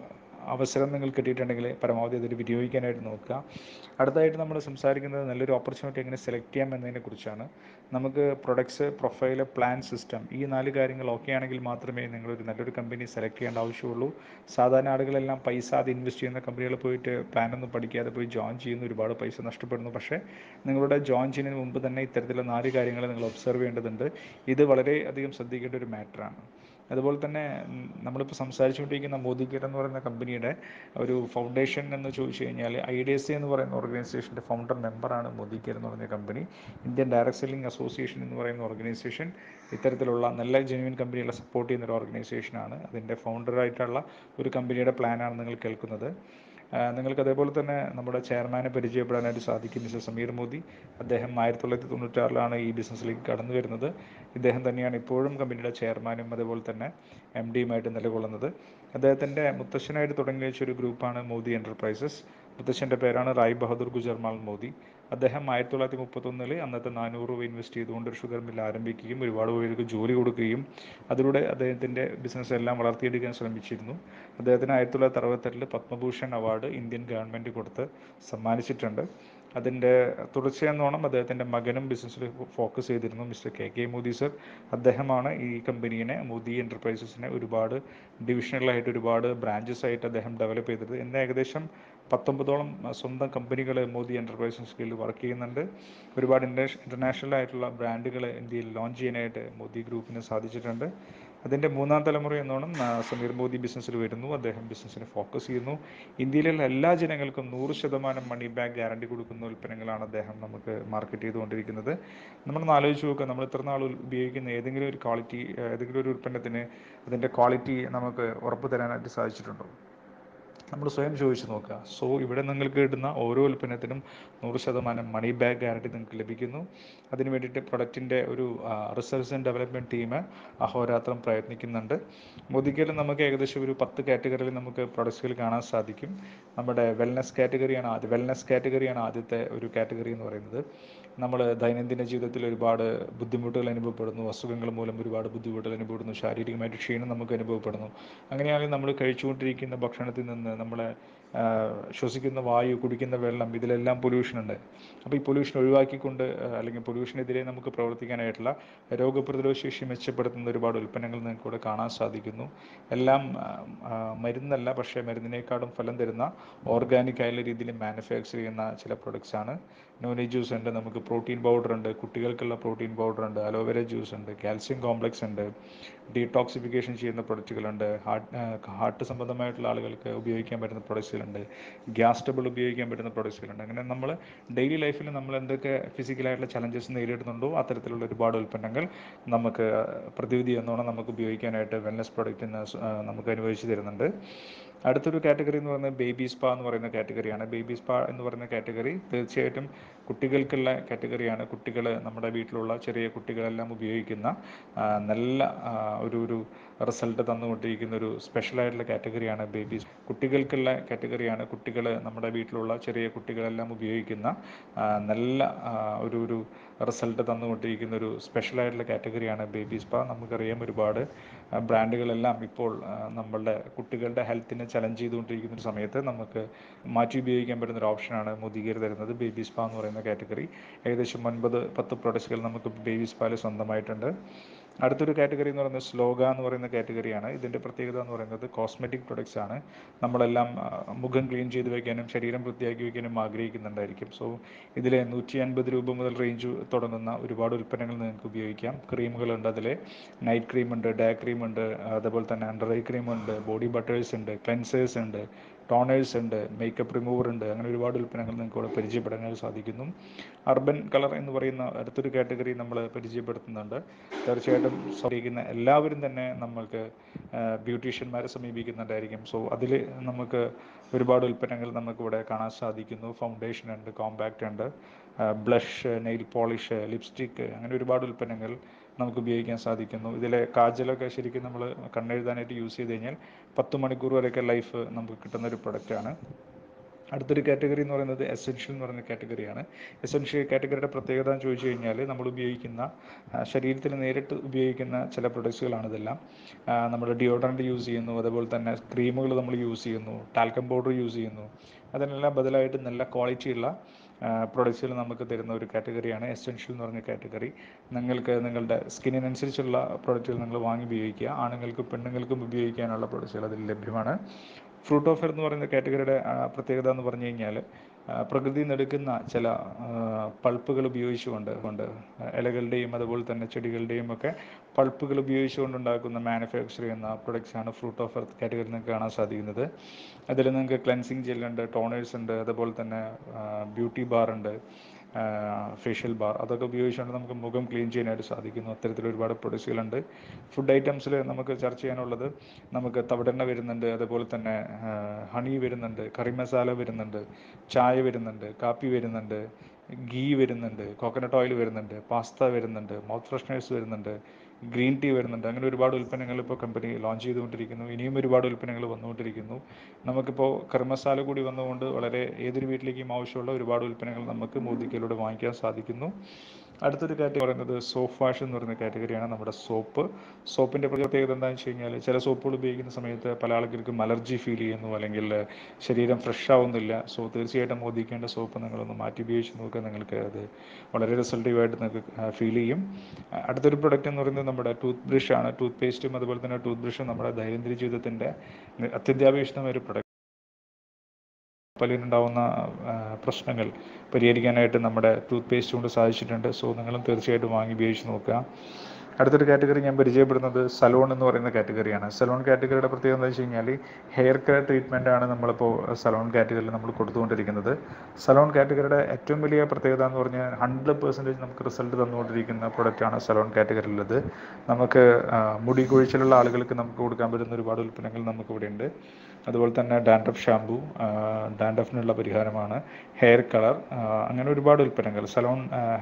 അവസരം നിങ്ങൾ കിട്ടിയിട്ടുണ്ടെങ്കിൽ പരമാവധി അതൊരു വിനിയോഗിക്കാനായിട്ട് നോക്കുക അടുത്തായിട്ട് നമ്മൾ സംസാരിക്കുന്നത് നല്ലൊരു ഓപ്പർച്യൂണിറ്റി എങ്ങനെ സെലക്ട് ചെയ്യാം എന്നതിനെ കുറിച്ചാണ് നമുക്ക് പ്രൊഡക്ട്സ് പ്രൊഫൈല് പ്ലാൻ സിസ്റ്റം ഈ നാല് കാര്യങ്ങൾ ഓക്കെ ആണെങ്കിൽ മാത്രമേ നിങ്ങളൊരു നല്ലൊരു കമ്പനി സെലക്ട് ചെയ്യേണ്ട ആവശ്യമുള്ളൂ സാധാരണ ആളുകളെല്ലാം പൈസ അത് ഇൻവെസ്റ്റ് ചെയ്യുന്ന കമ്പനികൾ പോയിട്ട് പ്ലാനൊന്നും പഠിക്കാതെ പോയി ജോയിൻ ചെയ്യുന്ന ഒരുപാട് പൈസ നഷ്ടപ്പെടുന്നു പക്ഷേ നിങ്ങളുടെ ജോയിൻ ചെയ്യുന്നതിന് മുമ്പ് തന്നെ ഇത്തരത്തിലുള്ള നാല് കാര്യങ്ങൾ നിങ്ങൾ ഒബ്സർവ് ചെയ്യേണ്ടതുണ്ട് ഇത് വളരെ അധികം ശ്രദ്ധിക്കേണ്ട ഒരു മാറ്ററാണ് അതുപോലെ തന്നെ ഉം, നമ്മളിപ്പോൾ സംസാരിച്ചുകൊണ്ടിരിക്കുന്ന മോദി കെയർ എന്ന് പറയുന്ന കമ്പനിയുടെ ഒരു ഫൗണ്ടേഷൻ എന്ന് ചോദിച്ചു കഴിഞ്ഞാൽ ഐ ഡി എസ് എന്ന് പറയുന്ന ഓർഗനൈസേഷൻ്റെ ഫൗണ്ടർ മെമ്പറാണ് മോദി കെയർ എന്ന് പറയുന്ന company Indian direct selling association എന്ന് പറയുന്ന ഓർഗനൈസേഷൻ ഇത്തരത്തിലുള്ള നല്ല ജെനുവിൻ കമ്പനികളെ സപ്പോർട്ട് ചെയ്യുന്ന ഒരു ഓർഗനൈസേഷനാണ് അതിൻ്റെ ഫൗണ്ടറായിട്ടുള്ള ഒരു കമ്പനിയുടെ പ്ലാനാണ് നിങ്ങൾ കേൾക്കുന്നത് ആ, നിങ്ങൾക്ക് അതേപോലെ തന്നെ നമ്മുടെ ചെയർമാനെ പരിചയപ്പെടാനായിട്ട് സാധിക്കും മിസ്റ്റർ സമീർ മോദി അദ്ദേഹം ആയിരത്തി തൊള്ളായിരത്തി തൊണ്ണൂറ്റാറിലാണ് ഈ ബിസിനസ്സിലേക്ക് കടന്നു വരുന്നത് ഇദ്ദേഹം തന്നെയാണ് ഇപ്പോഴും കമ്പനിയുടെ ചെയർമാനും അതുപോലെ തന്നെ എം ഡിയുമായിട്ട് നിലകൊള്ളുന്നത് അദ്ദേഹത്തിൻ്റെ മുത്തശ്ശനായിട്ട് തുടങ്ങി വെച്ച ഒരു ഗ്രൂപ്പാണ് മോദി എൻ്റർപ്രൈസസ് മുത്തശ്ശൻ്റെ പേരാണ് റായ് ബഹദൂർ ഗുജർമാൽ മോദി അദ്ദേഹം ആയിരത്തി തൊള്ളായിരത്തി മുപ്പത്തൊന്നിൽ അന്നത്തെ നാനൂറ് രൂപ ഇൻവെസ്റ്റ് ചെയ്തുകൊണ്ട് ഒരു ഷുഗർ മില്ല് ആരംഭിക്കുകയും ഒരുപാട് പേർക്ക് ജോലി കൊടുക്കുകയും അതിലൂടെ അദ്ദേഹത്തിൻ്റെ ബിസിനസ് എല്ലാം വളർത്തിയെടുക്കാൻ ശ്രമിച്ചിരുന്നു അദ്ദേഹത്തിന് ആയിരത്തി തൊള്ളായിരത്തി അറുപത്തെട്ടിൽ പത്മഭൂഷൺ അവാർഡ് ഇന്ത്യൻ ഗവൺമെൻറ് കൊടുത്ത് സമ്മാനിച്ചിട്ടുണ്ട് അതിൻ്റെ തുടർച്ചയെന്നോണം അദ്ദേഹത്തിൻ്റെ മകനും ബിസിനസ്സിൽ ഫോക്കസ് ചെയ്തിരുന്നു mister K K Modi sir അദ്ദേഹമാണ് ഈ കമ്പനീനെ മോദി എൻ്റർപ്രൈസസിനെ ഒരുപാട് ഡിവിഷണലായിട്ട് ഒരുപാട് ബ്രാഞ്ചസ് ആയിട്ട് അദ്ദേഹം ഡെവലപ്പ് ചെയ്തത് ഇന്ന് ഏകദേശം പത്തൊമ്പതോളം അഹ്, സ്വന്തം കമ്പനികൾ മോദി എൻ്റർപ്രൈസസ് കീഴിൽ വർക്ക് ചെയ്യുന്നുണ്ട് ഒരുപാട് ഇൻ്റർനാഷ ഇൻ്റർനാഷണൽ ആയിട്ടുള്ള ബ്രാൻഡുകൾ ഇന്ത്യയിൽ ലോഞ്ച് ചെയ്യാനായിട്ട് മോദി ഗ്രൂപ്പിന് സാധിച്ചിട്ടുണ്ട് അതിൻ്റെ മൂന്നാം തലമുറ എന്നോണം ആ, സമീർ മോദി ബിസിനസ്സിൽ വരുന്നു അദ്ദേഹം ബിസിനസ്സിന് ഫോക്കസ് ചെയ്യുന്നു ഇന്ത്യയിലുള്ള എല്ലാ ജനങ്ങൾക്കും നൂറ് ശതമാനം മണി ബാക്ക് ഗ്യാരണ്ടി കൊടുക്കുന്ന ഉൽപ്പന്നങ്ങളാണ് അദ്ദേഹം നമുക്ക് മാർക്കറ്റ് ചെയ്തുകൊണ്ടിരിക്കുന്നത് നമ്മളൊന്ന് ആലോചിച്ച് നോക്കുക നമ്മൾ ഇത്ര നാൾ ഉപയോഗിക്കുന്ന ഏതെങ്കിലും ഒരു ക്വാളിറ്റി ഏതെങ്കിലും ഒരു ഉൽപ്പന്നത്തിന് അതിൻ്റെ ക്വാളിറ്റി നമുക്ക് ഉറപ്പ് തരാനായിട്ട് സാധിച്ചിട്ടുണ്ടോ നമ്മൾ സ്വയം ചോദിച്ചു നോക്കുക സോ ഇവിടെ നിങ്ങൾക്ക് കിട്ടുന്ന ഓരോ ഉൽപ്പന്നത്തിനും നൂറ് ശതമാനം മണി ബാക്ക് ഗ്യാരണ്ടി നിങ്ങൾക്ക് ലഭിക്കുന്നു അതിന് വേണ്ടിയിട്ട് പ്രൊഡക്റ്റിൻ്റെ ഒരു റിസർച്ച് ആൻഡ് ഡെവലപ്മെൻറ്റ് ടീം അഹോരാത്രം പ്രയത്നിക്കുന്നുണ്ട് മോദിക്കയിൽ നമുക്ക് ഏകദേശം ഒരു പത്ത് കാറ്റഗറിയിൽ നമുക്ക് പ്രൊഡക്ട്സുകൾ കാണാൻ സാധിക്കും നമ്മുടെ വെൽനസ് കാറ്റഗറിയാണ് ആദ്യം വെൽനസ് കാറ്റഗറിയാണ് ആദ്യത്തെ ഒരു കാറ്റഗറി എന്ന് പറയുന്നത് നമ്മൾ ദൈനംദിന ജീവിതത്തിൽ ഒരുപാട് ബുദ്ധിമുട്ടുകൾ അനുഭവപ്പെടുന്നു അസുഖങ്ങൾ മൂലം ഒരുപാട് ബുദ്ധിമുട്ടുകൾ അനുഭവപ്പെടുന്നു ശാരീരികമായിട്ട് ക്ഷീണം നമുക്ക് അനുഭവപ്പെടുന്നു അങ്ങനെയാണെങ്കിൽ നമ്മൾ കഴിച്ചുകൊണ്ടിരിക്കുന്ന ഭക്ഷണത്തിൽ നിന്ന് നമ്മളെ ആ, ശ്വസിക്കുന്ന വായു കുടിക്കുന്ന വെള്ളം ഇതിലെല്ലാം പൊല്യൂഷൻ ഉണ്ട് അപ്പോൾ ഈ പൊല്യൂഷൻ ഒഴിവാക്കിക്കൊണ്ട് ആ, അല്ലെങ്കിൽ പൊല്യൂഷനെതിരെ നമുക്ക് പ്രവർത്തിക്കാനായിട്ടുള്ള രോഗപ്രതിരോധ ശേഷി മെച്ചപ്പെടുത്തുന്ന ഒരുപാട് ഉൽപ്പന്നങ്ങൾ നിങ്ങൾക്ക് ഇവിടെ കാണാൻ സാധിക്കുന്നു എല്ലാം ആ, ആ, മരുന്നല്ല പക്ഷേ മരുന്നിനേക്കാളും ഫലം തരുന്ന ഓർഗാനിക് ആയുള്ള രീതിയിൽ മാനുഫാക്ചർ ചെയ്യുന്ന ചില പ്രൊഡക്ട്സ് ആണ് നോനി ജ്യൂസ് ഉണ്ട് നമുക്ക് പ്രോട്ടീൻ പൗഡർ ഉണ്ട് കുട്ടികൾക്കുള്ള പ്രോട്ടീൻ പൗഡർ ഉണ്ട് അലോവേര ജ്യൂസ് ഉണ്ട് കാൽസ്യം കോംപ്ലക്സ് ഉണ്ട് ഡീടോക്സിഫിക്കേഷൻ ചെയ്യുന്ന പ്രൊഡക്റ്റുകളുണ്ട് ഹാർട്ട് ഹാർട്ട് സംബന്ധമായിട്ടുള്ള ആളുകൾക്ക് ഉപയോഗിക്കാൻ പറ്റുന്ന പ്രൊഡക്ട്സുകളുണ്ട് ഗ്യാസ് ടബിൾ ഉപയോഗിക്കാൻ പറ്റുന്ന പ്രൊഡക്ട്സുകളുണ്ട് അങ്ങനെ നമ്മൾ ഡെയിലി ലൈഫിൽ നമ്മൾ എന്തൊക്കെ ഫിസിക്കലായിട്ടുള്ള ചലഞ്ചസ് നേരിടുന്നുണ്ടോ അത്തരത്തിലുള്ള ഒരുപാട് ഉൽപ്പന്നങ്ങൾ നമുക്ക് പ്രതിവിധി എന്നോണം നമുക്ക് ഉപയോഗിക്കാനായിട്ട് വെൽനസ് പ്രൊഡക്റ്റ് നമുക്ക് അനുവദിച്ചു തരുന്നുണ്ട് അടുത്തൊരു കാറ്റഗറി എന്ന് പറയുന്നത് ബേബി സ്പാ എന്ന് പറയുന്ന കാറ്റഗറിയാണ് ബേബി സ്പാ എന്ന് പറയുന്ന കാറ്റഗറി തീർച്ചയായിട്ടും കുട്ടികൾക്കുള്ള കാറ്റഗറിയാണ് കുട്ടികൾ നമ്മുടെ വീട്ടിലുള്ള ചെറിയ കുട്ടികളെല്ലാം ഉപയോഗിക്കുന്ന ആ, നല്ല ആ, ഒരു ഒരു റിസൾട്ട് തന്നുകൊണ്ടിരിക്കുന്ന ഒരു സ്പെഷ്യലായിട്ടുള്ള കാറ്റഗറിയാണ് ബേബീസ് കുട്ടികൾക്കുള്ള കാറ്റഗറിയാണ് കുട്ടികൾ നമ്മുടെ വീട്ടിലുള്ള ചെറിയ കുട്ടികളെല്ലാം ഉപയോഗിക്കുന്ന ആ, നല്ല ആ, ഒരു ഒരു റിസൾട്ട് തന്നുകൊണ്ടിരിക്കുന്ന ഒരു സ്പെഷ്യലായിട്ടുള്ള കാറ്റഗറിയാണ് ബേബി സ്പാ നമുക്കറിയാം ഒരുപാട് ആ, ബ്രാൻഡുകളെല്ലാം ഇപ്പോൾ ആ, നമ്മളുടെ കുട്ടികളുടെ ഹെൽത്തിനെ ചലഞ്ച് ചെയ്തുകൊണ്ടിരിക്കുന്ന ഒരു സമയത്ത് നമുക്ക് മാറ്റി ഉപയോഗിക്കാൻ പറ്റുന്ന ഒരു ഓപ്ഷനാണ് മുതികേർ തരുന്നത് ബേബി സ്പാ എന്ന് പറയുന്ന കാറ്റഗറി ഏകദേശം ഒൻപത് പത്ത് പ്രൊഡക്ട്സുകൾ നമുക്ക് ബേബി സ്പായിൽ സ്വന്തമായിട്ടുണ്ട് അടുത്തൊരു കാറ്റഗറി എന്ന് പറയുന്നത് സ്ലോഗ എന്ന് പറയുന്ന കാറ്റഗറിയാണ് ഇതിൻ്റെ പ്രത്യേകത എന്ന് പറയുന്നത് കോസ്മെറ്റിക് പ്രൊഡക്ട്സ് ആണ് നമ്മളെല്ലാം ആ, മുഖം ക്ലീൻ ചെയ്ത് വയ്ക്കാനും ശരീരം വൃത്തിയാക്കി വയ്ക്കാനും ആഗ്രഹിക്കുന്നുണ്ടായിരിക്കും സോ ഇതിൽ നൂറ്റി അൻപത് രൂപ മുതൽ റേഞ്ച് തുടങ്ങുന്ന ഒരുപാട് ഉൽപ്പന്നങ്ങൾ നിങ്ങൾക്ക് ഉപയോഗിക്കാം ക്രീമുകളുണ്ട് അതിൽ നൈറ്റ് ക്രീം ഉണ്ട് ഡേ ക്രീം ഉണ്ട് അതേപോലെ തന്നെ അണ്ടർ ഐ ക്രീം ഉണ്ട് ബോഡി ബട്ടേഴ്സ് ഉണ്ട് ക്ലെൻസേഴ്സ് ഉണ്ട് ടോണേഴ്സ് ഉണ്ട് മേക്കപ്പ് റിമൂവർ ഉണ്ട് അങ്ങനെ ഒരുപാട് ഉൽപ്പന്നങ്ങൾ നിങ്ങൾക്ക് ഇവിടെ പരിചയപ്പെടാനായിട്ട് സാധിക്കുന്നു അർബൻ കളർ എന്ന് പറയുന്ന അടുത്തൊരു കാറ്റഗറി നമ്മൾ പരിചയപ്പെടുത്തുന്നുണ്ട് തീർച്ചയായിട്ടും ശ്രദ്ധിക്കുന്ന എല്ലാവരും തന്നെ നമ്മൾക്ക് ബ്യൂട്ടീഷ്യന്മാരെ സമീപിക്കുന്നുണ്ടായിരിക്കും സോ അതിൽ നമുക്ക് ഒരുപാട് ഉൽപ്പന്നങ്ങൾ നമുക്കിവിടെ കാണാൻ സാധിക്കുന്നു ഫൗണ്ടേഷൻ ഉണ്ട് കോമ്പാക്റ്റ് ഉണ്ട് ബ്ലഷ് നെയിൽ പോളിഷ് ലിപ്സ്റ്റിക്ക് അങ്ങനെ ഒരുപാട് ഉൽപ്പന്നങ്ങൾ നമുക്ക് ഉപയോഗിക്കാൻ സാധിക്കുന്നു ഇതിലെ കാജലൊക്കെ ശരിക്കും നമ്മൾ കണ്ണെഴുതാനായിട്ട് യൂസ് ചെയ്ത് കഴിഞ്ഞാൽ പത്ത് മണിക്കൂർ വരെയൊക്കെ ലൈഫ് നമുക്ക് കിട്ടുന്ന ഒരു പ്രൊഡക്റ്റാണ് അടുത്തൊരു കാറ്റഗറി എന്ന് പറയുന്നത് എസെൻഷ്യൽ എന്ന് പറയുന്ന കാറ്റഗറിയാണ് എസെൻഷ്യൽ കാറ്റഗറിയുടെ പ്രത്യേകത എന്ന് ചോദിച്ചു കഴിഞ്ഞാൽ നമ്മൾ ഉപയോഗിക്കുന്ന ആ, ശരീരത്തിൽ നേരിട്ട് ഉപയോഗിക്കുന്ന ചില പ്രൊഡക്ട്സുകളാണ് ഇതെല്ലാം ആ, നമ്മൾ ഡിയോഡറൻറ്റ് യൂസ് ചെയ്യുന്നു അതേപോലെ തന്നെ ക്രീമുകൾ നമ്മൾ യൂസ് ചെയ്യുന്നു ടാൽക്കം പൗഡർ യൂസ് ചെയ്യുന്നു അതിനെല്ലാം ബദലായിട്ട് നല്ല ക്വാളിറ്റിയുള്ള പ്രൊഡക്ട്സുകൾ നമുക്ക് തരുന്ന ഒരു കാറ്റഗറിയാണ് എസെൻഷ്യൽ എന്ന് പറഞ്ഞ കാറ്റഗറി നിങ്ങൾക്ക് നിങ്ങളുടെ സ്കിന്നിനനുസരിച്ചുള്ള പ്രൊഡക്റ്റുകൾ നിങ്ങൾ വാങ്ങി ഉപയോഗിക്കുക ആണുങ്ങൾക്കും പെണ്ണുങ്ങൾക്കും ഉപയോഗിക്കാനുള്ള പ്രൊഡക്ട്സുകൾ അതിൽ ലഭ്യമാണ് ഫ്രൂട്ട് ഓഫർ എന്ന് പറയുന്ന കാറ്റഗറിയുടെ ആ, പ്രത്യേകത എന്ന് പറഞ്ഞു കഴിഞ്ഞാൽ ആ, പ്രകൃതിയിൽ നിന്ന് എടുക്കുന്ന ചില പൾപ്പുകൾ ഉപയോഗിച്ചുകൊണ്ട് കൊണ്ട് ഇലകളുടെയും അതുപോലെ തന്നെ ചെടികളുടെയും ഒക്കെ പൾപ്പുകൾ ഉപയോഗിച്ചുകൊണ്ടുണ്ടാക്കുന്ന മാനുഫാക്ചർ ചെയ്യുന്ന പ്രൊഡക്ട്സ് ആണ് ഫ്രൂട്ട് ഓഫ് എർത്ത് കാറ്റഗറിയിൽ നിങ്ങൾക്ക് കാണാൻ സാധിക്കുന്നത് അതിൽ നിങ്ങൾക്ക് ക്ലെൻസിങ് ജെല്ലുണ്ട് ടോണേഴ്സ് ഉണ്ട് അതുപോലെ തന്നെ ബ്യൂട്ടി ബാർ ഉണ്ട് ഫേഷ്യൽ ബാർ അതൊക്കെ ഉപയോഗിച്ചുകൊണ്ട് നമുക്ക് മുഖം ക്ലീൻ ചെയ്യാനായിട്ട് സാധിക്കുന്നു അത്തരത്തിൽ ഒരുപാട് പ്രൊഡക്ട്സുകളുണ്ട് ഫുഡ് ഐറ്റംസിൽ നമുക്ക് ചർച്ച ചെയ്യാനുള്ളത് നമുക്ക് തവിടെണ്ണ വരുന്നുണ്ട് അതുപോലെ തന്നെ ഹണി വരുന്നുണ്ട് കറി മസാല വരുന്നുണ്ട് ചായ വരുന്നുണ്ട് കാപ്പി വരുന്നുണ്ട് ഗീ വരുന്നുണ്ട് കോക്കനട്ട് ഓയിൽ വരുന്നുണ്ട് പാസ്ത വരുന്നുണ്ട് മൗത്ത് ഫ്രഷ്നേഴ്സ് വരുന്നുണ്ട് ഗ്രീൻ ടീ വരുന്നുണ്ട് അങ്ങനെ ഒരുപാട് ഉൽപ്പന്നങ്ങൾ ഇപ്പോൾ കമ്പനി ലോഞ്ച് ചെയ്തുകൊണ്ടിരിക്കുന്നു ഇനിയും ഒരുപാട് ഉൽപ്പന്നങ്ങൾ വന്നുകൊണ്ടിരിക്കുന്നു നമുക്കിപ്പോൾ കറി മസാല കൂടി വന്നുകൊണ്ട് വളരെ ഏതൊരു വീട്ടിലേക്കും ആവശ്യമുള്ള ഒരുപാട് ഉൽപ്പന്നങ്ങൾ നമുക്ക് മോദിക്കയിലൂടെ വാങ്ങിക്കാൻ സാധിക്കുന്നു അടുത്തൊരു കാറ്റഗറി പറയുന്നത് സോപ്പ് വാഷ് എന്ന് പറയുന്ന കാറ്റഗറിയാണ് നമ്മുടെ സോപ്പ് സോപ്പിൻ്റെ പ്രത്യേകത എന്താണെന്ന് വെച്ച് കഴിഞ്ഞാൽ ചില സോപ്പുകൾ ഉപയോഗിക്കുന്ന സമയത്ത് പല ആളുകൾക്കും അലർജി ഫീൽ ചെയ്യുന്നു അല്ലെങ്കിൽ ശരീരം ഫ്രഷ് ആവുന്നില്ല സോ തീർച്ചയായിട്ടും മോദിക്കേണ്ട സോപ്പ് നിങ്ങളൊന്ന് മാറ്റി ഉപയോഗിച്ച് നോക്കുക നിങ്ങൾക്ക് അത് വളരെ റിസൾട്ടീവായിട്ട് നിങ്ങൾക്ക് ഫീൽ ചെയ്യും അടുത്തൊരു പ്രൊഡക്റ്റ് എന്ന് പറയുന്നത് നമ്മുടെ ടൂത്ത് ബ്രഷാണ് ടൂത്ത് പേസ്റ്റും അതുപോലെ തന്നെ ടൂത്ത് ബ്രഷും നമ്മുടെ ദൈനംദിന ജീവിതത്തിൻ്റെ അത്യന്താപേക്ഷിതമായ ഒരു പ്രൊഡക്റ്റ് പല്ലിനുണ്ടാവുന്ന ആ, പ്രശ്നങ്ങൾ പരിഹരിക്കാനായിട്ട് നമ്മുടെ ടൂത്ത് പേസ്റ്റ് കൊണ്ട് സാധിച്ചിട്ടുണ്ട് സോ നിങ്ങളും തീർച്ചയായിട്ടും വാങ്ങി ഉപയോഗിച്ച് നോക്കുക അടുത്തൊരു കാറ്റഗറി ഞാൻ പരിചയപ്പെടുന്നത് സലോൺ എന്ന് പറയുന്ന കാറ്റഗറിയാണ് സലോൺ കാറ്റഗറിയുടെ പ്രത്യേകത എന്താ വെച്ച് കഴിഞ്ഞാൽ ഹെയർ കെയർ ട്രീറ്റ്മെൻ്റ് ആണ് നമ്മളിപ്പോൾ സലോൺ കാറ്റഗറിയിൽ നമ്മൾ കൊടുത്തുകൊണ്ടിരിക്കുന്നത് സലോൺ കാറ്റഗറിയുടെ ഏറ്റവും വലിയ പ്രത്യേകത എന്ന് പറഞ്ഞാൽ ഹൺഡ്രഡ് പെർസെൻറ്റേജ് നമുക്ക് റിസൾട്ട് തന്നുകൊണ്ടിരിക്കുന്ന പ്രൊഡക്റ്റാണ് സലോൺ കാറ്റഗറിയിലുള്ളത് നമുക്ക് ആ, മുടി കൊഴിച്ചിലുള്ള ആളുകൾക്ക് നമുക്ക് കൊടുക്കാൻ പറ്റുന്ന ഒരുപാട് ഉൽപ്പന്നങ്ങൾ നമുക്ക് ഇവിടെ ഉണ്ട് അതുപോലെ തന്നെ ഡാൻഡ്രഫ് ഷാമ്പു ഡാൻഡ്രഫിനുള്ള പരിഹാരമാണ് ഹെയർ കളർ അങ്ങനെ ഒരുപാട് ഉൽപ്പന്നങ്ങൾ സലോൺ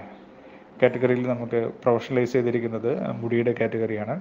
കാറ്റഗറിയിൽ നമുക്ക് പ്രൊഫഷണലൈസ് ചെയ്തിരിക്കുന്നത് മുടിയുടെ കാറ്റഗറിയാണ്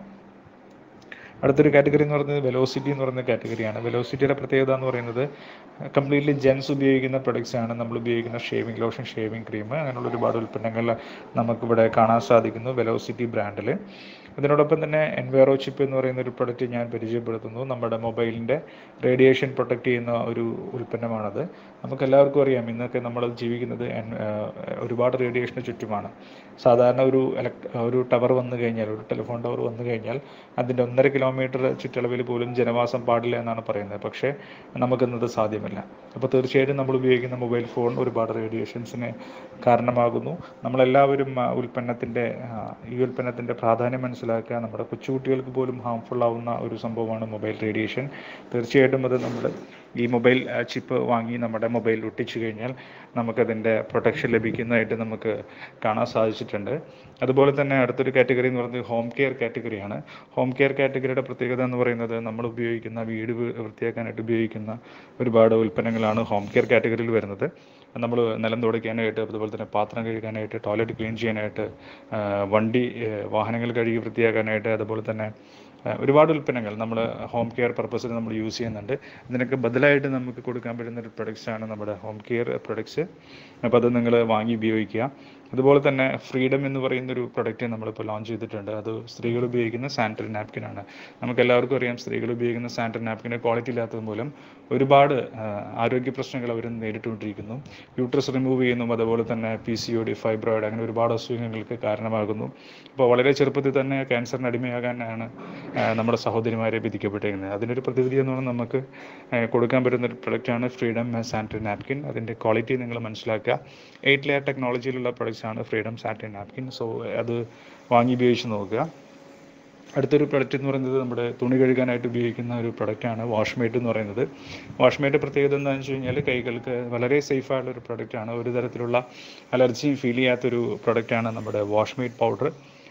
അടുത്തൊരു കാറ്റഗറി എന്ന് പറയുന്നത് വെലോസിറ്റി എന്ന് പറയുന്ന കാറ്റഗറിയാണ് വെലോസിറ്റിയുടെ പ്രത്യേകത എന്ന് പറയുന്നത് കംപ്ലീറ്റ്ലി ജെൻസ് ഉപയോഗിക്കുന്ന പ്രൊഡക്ട്സ് ആണ് നമ്മൾ ഉപയോഗിക്കുന്ന ഷേവിംഗ് ലോഷൻ ഷേവിംഗ് ക്രീം അങ്ങനെയുള്ള ഒരുപാട് ഉൽപ്പന്നങ്ങൾ നമുക്കിവിടെ കാണാൻ സാധിക്കുന്നു വെലോസിറ്റി ബ്രാൻഡിൽ അതിനോടൊപ്പം തന്നെ എൻവയറോ ചിപ്പ് എന്ന് പറയുന്ന ഒരു പ്രൊഡക്റ്റ് ഞാൻ പരിചയപ്പെടുത്തുന്നു നമ്മുടെ മൊബൈലിൻ്റെ റേഡിയേഷൻ പ്രൊട്ടക്റ്റ് ചെയ്യുന്ന ഒരു ഉൽപ്പന്നമാണത് നമുക്ക് എല്ലാവർക്കും അറിയാം ഇന്നൊക്കെ നമ്മൾ ജീവിക്കുന്നത് എൻ- ഏഹ് ഒരുപാട് റേഡിയേഷന് ചുറ്റുമാണ് സാധാരണ ഒരു ഇലക്ട് ഒരു ടവർ വന്നു കഴിഞ്ഞാൽ ഒരു ടെലിഫോൺ ടവർ വന്നു കഴിഞ്ഞാൽ അതിൻ്റെ ഒന്നര കിലോമീറ്റർ ചുറ്റളവിൽ പോലും ജനവാസം പാടില്ല എന്നാണ് പറയുന്നത് പക്ഷേ നമുക്കിന്നത് സാധ്യമല്ല അപ്പോൾ തീർച്ചയായിട്ടും നമ്മൾ ഉപയോഗിക്കുന്ന മൊബൈൽ ഫോൺ ഒരുപാട് റേഡിയേഷൻസിന് കാരണമാകുന്നു നമ്മളെല്ലാവരും ആ, ഉൽപ്പന്നത്തിൻ്റെ ആ, ഈ ഉൽപ്പന്നത്തിൻ്റെ പ്രാധാന്യം മനസ്സിലാക്കുക നമ്മുടെ കൊച്ചുകുട്ടികൾക്ക് പോലും ഹാംഫുൾ ആവുന്ന ഒരു സംഭവമാണ് മൊബൈൽ റേഡിയേഷൻ തീർച്ചയായിട്ടും അത് നമ്മൾ ഈ മൊബൈൽ ചിപ്പ് വാങ്ങി നമ്മുടെ മൊബൈൽ ഒട്ടിച്ചു കഴിഞ്ഞാൽ നമുക്കതിൻ്റെ പ്രൊട്ടക്ഷൻ ലഭിക്കുന്നതായിട്ട് നമുക്ക് കാണാൻ സാധിച്ചിട്ടുണ്ട് അതുപോലെ തന്നെ അടുത്തൊരു കാറ്റഗറി എന്ന് പറയുന്നത് ഹോം കെയർ കാറ്റഗറിയാണ് ഹോം കെയർ കാറ്റഗറിയുടെ പ്രത്യേകത എന്ന് പറയുന്നത് നമ്മൾ ഉപയോഗിക്കുന്ന വീട് വൃ- വൃത്തിയാക്കാനായിട്ട് ഉപയോഗിക്കുന്ന ഒരുപാട് ഉൽപ്പന്നങ്ങളാണ് ഹോം കെയർ കാറ്റഗറിയിൽ വരുന്നത് നമ്മൾ നിലം തുടയ്ക്കാനായിട്ട് അതുപോലെ തന്നെ പാത്രം കഴുകാനായിട്ട് ടോയ്ലറ്റ് ക്ലീൻ ചെയ്യാനായിട്ട് ആ, വണ്ടി ഏ, വാഹനങ്ങൾ കഴുകി വൃത്തിയാക്കാനായിട്ട് അതുപോലെ തന്നെ ആ, ഒരുപാട് ഉൽപ്പന്നങ്ങൾ നമ്മൾ ഹോം കെയർ പർപ്പസിൽ നമ്മൾ യൂസ് ചെയ്യുന്നുണ്ട് ഇതിനൊക്കെ ബദലായിട്ട് നമുക്ക് കൊടുക്കാൻ പറ്റുന്ന ഒരു പ്രൊഡക്ട്സ് ആണ് നമ്മുടെ ഹോം കെയർ പ്രൊഡക്ട്സ് അപ്പോൾ അത് നിങ്ങൾ വാങ്ങി ഉപയോഗിക്കുക അതുപോലെ തന്നെ ഫ്രീഡം എന്ന് പറയുന്ന ഒരു പ്രൊഡക്റ്റ് നമ്മളിപ്പോൾ ലോഞ്ച് ചെയ്തിട്ടുണ്ട് അത് സ്ത്രീകൾ ഉപയോഗിക്കുന്ന സാനിറ്ററി നാപ്കിൻ ആണ് നമുക്ക് എല്ലാവർക്കും അറിയാം സ്ത്രീകൾ ഉപയോഗിക്കുന്ന സാനിറ്ററി നാപ്കിന് ക്വാളിറ്റി ഇല്ലാത്തത് മൂലം ഒരുപാട് ആ, ആരോഗ്യ പ്രശ്നങ്ങൾ അവർ നേരിട്ടുകൊണ്ടിരിക്കുന്നു യൂട്രസ് റിമൂവ് ചെയ്യുന്നു അതുപോലെ തന്നെ P C O D fibroid അങ്ങനെ ഒരുപാട് അസുഖങ്ങൾക്ക് കാരണമാകുന്നു അപ്പോൾ വളരെ ചെറുപ്പത്തിൽ തന്നെ ക്യാൻസറിന് അടിമയാകാനാണ് ആ, നമ്മുടെ സഹോദരിമാരെ വിധിക്കപ്പെട്ടിരിക്കുന്നത് അതിനൊരു പ്രതിവിധി എന്ന് പറഞ്ഞാൽ നമുക്ക് ആ, കൊടുക്കാൻ പറ്റുന്ന ഒരു പ്രൊഡക്റ്റാണ് ഫ്രീഡം സാനിറ്ററി നാപ്കിൻ അതിൻ്റെ ക്വാളിറ്റി നിങ്ങൾ മനസ്സിലാക്കുക എയ്റ്റ് ലെയർ ടെക്നോളജിയിലുള്ള പ്രൊഡക്ട്സ് ആണ് ഫ്രീഡം സാനിറ്ററി നാപ്കിൻ സോ അത് വാങ്ങി ഉപയോഗിച്ച് നോക്കുക അടുത്തൊരു പ്രൊഡക്റ്റ് എന്ന് പറയുന്നത് നമ്മുടെ തുണി കഴുകാനായിട്ട് ഉപയോഗിക്കുന്ന ഒരു പ്രൊഡക്റ്റാണ് വാഷ്മേറ്റ് എന്ന് പറയുന്നത് വാഷ്മേറ്റ് പ്രത്യേകത എന്താണെന്ന് വെച്ച് കഴിഞ്ഞാൽ കൈകൾക്ക് വളരെ സേഫ് ആയിട്ടുള്ള ഒരു പ്രൊഡക്റ്റാണ് ഒരു തരത്തിലുള്ള അലർജിയും ഫീൽ ചെയ്യാത്തൊരു പ്രൊഡക്റ്റാണ് നമ്മുടെ വാഷ്മേറ്റ് പൗഡർ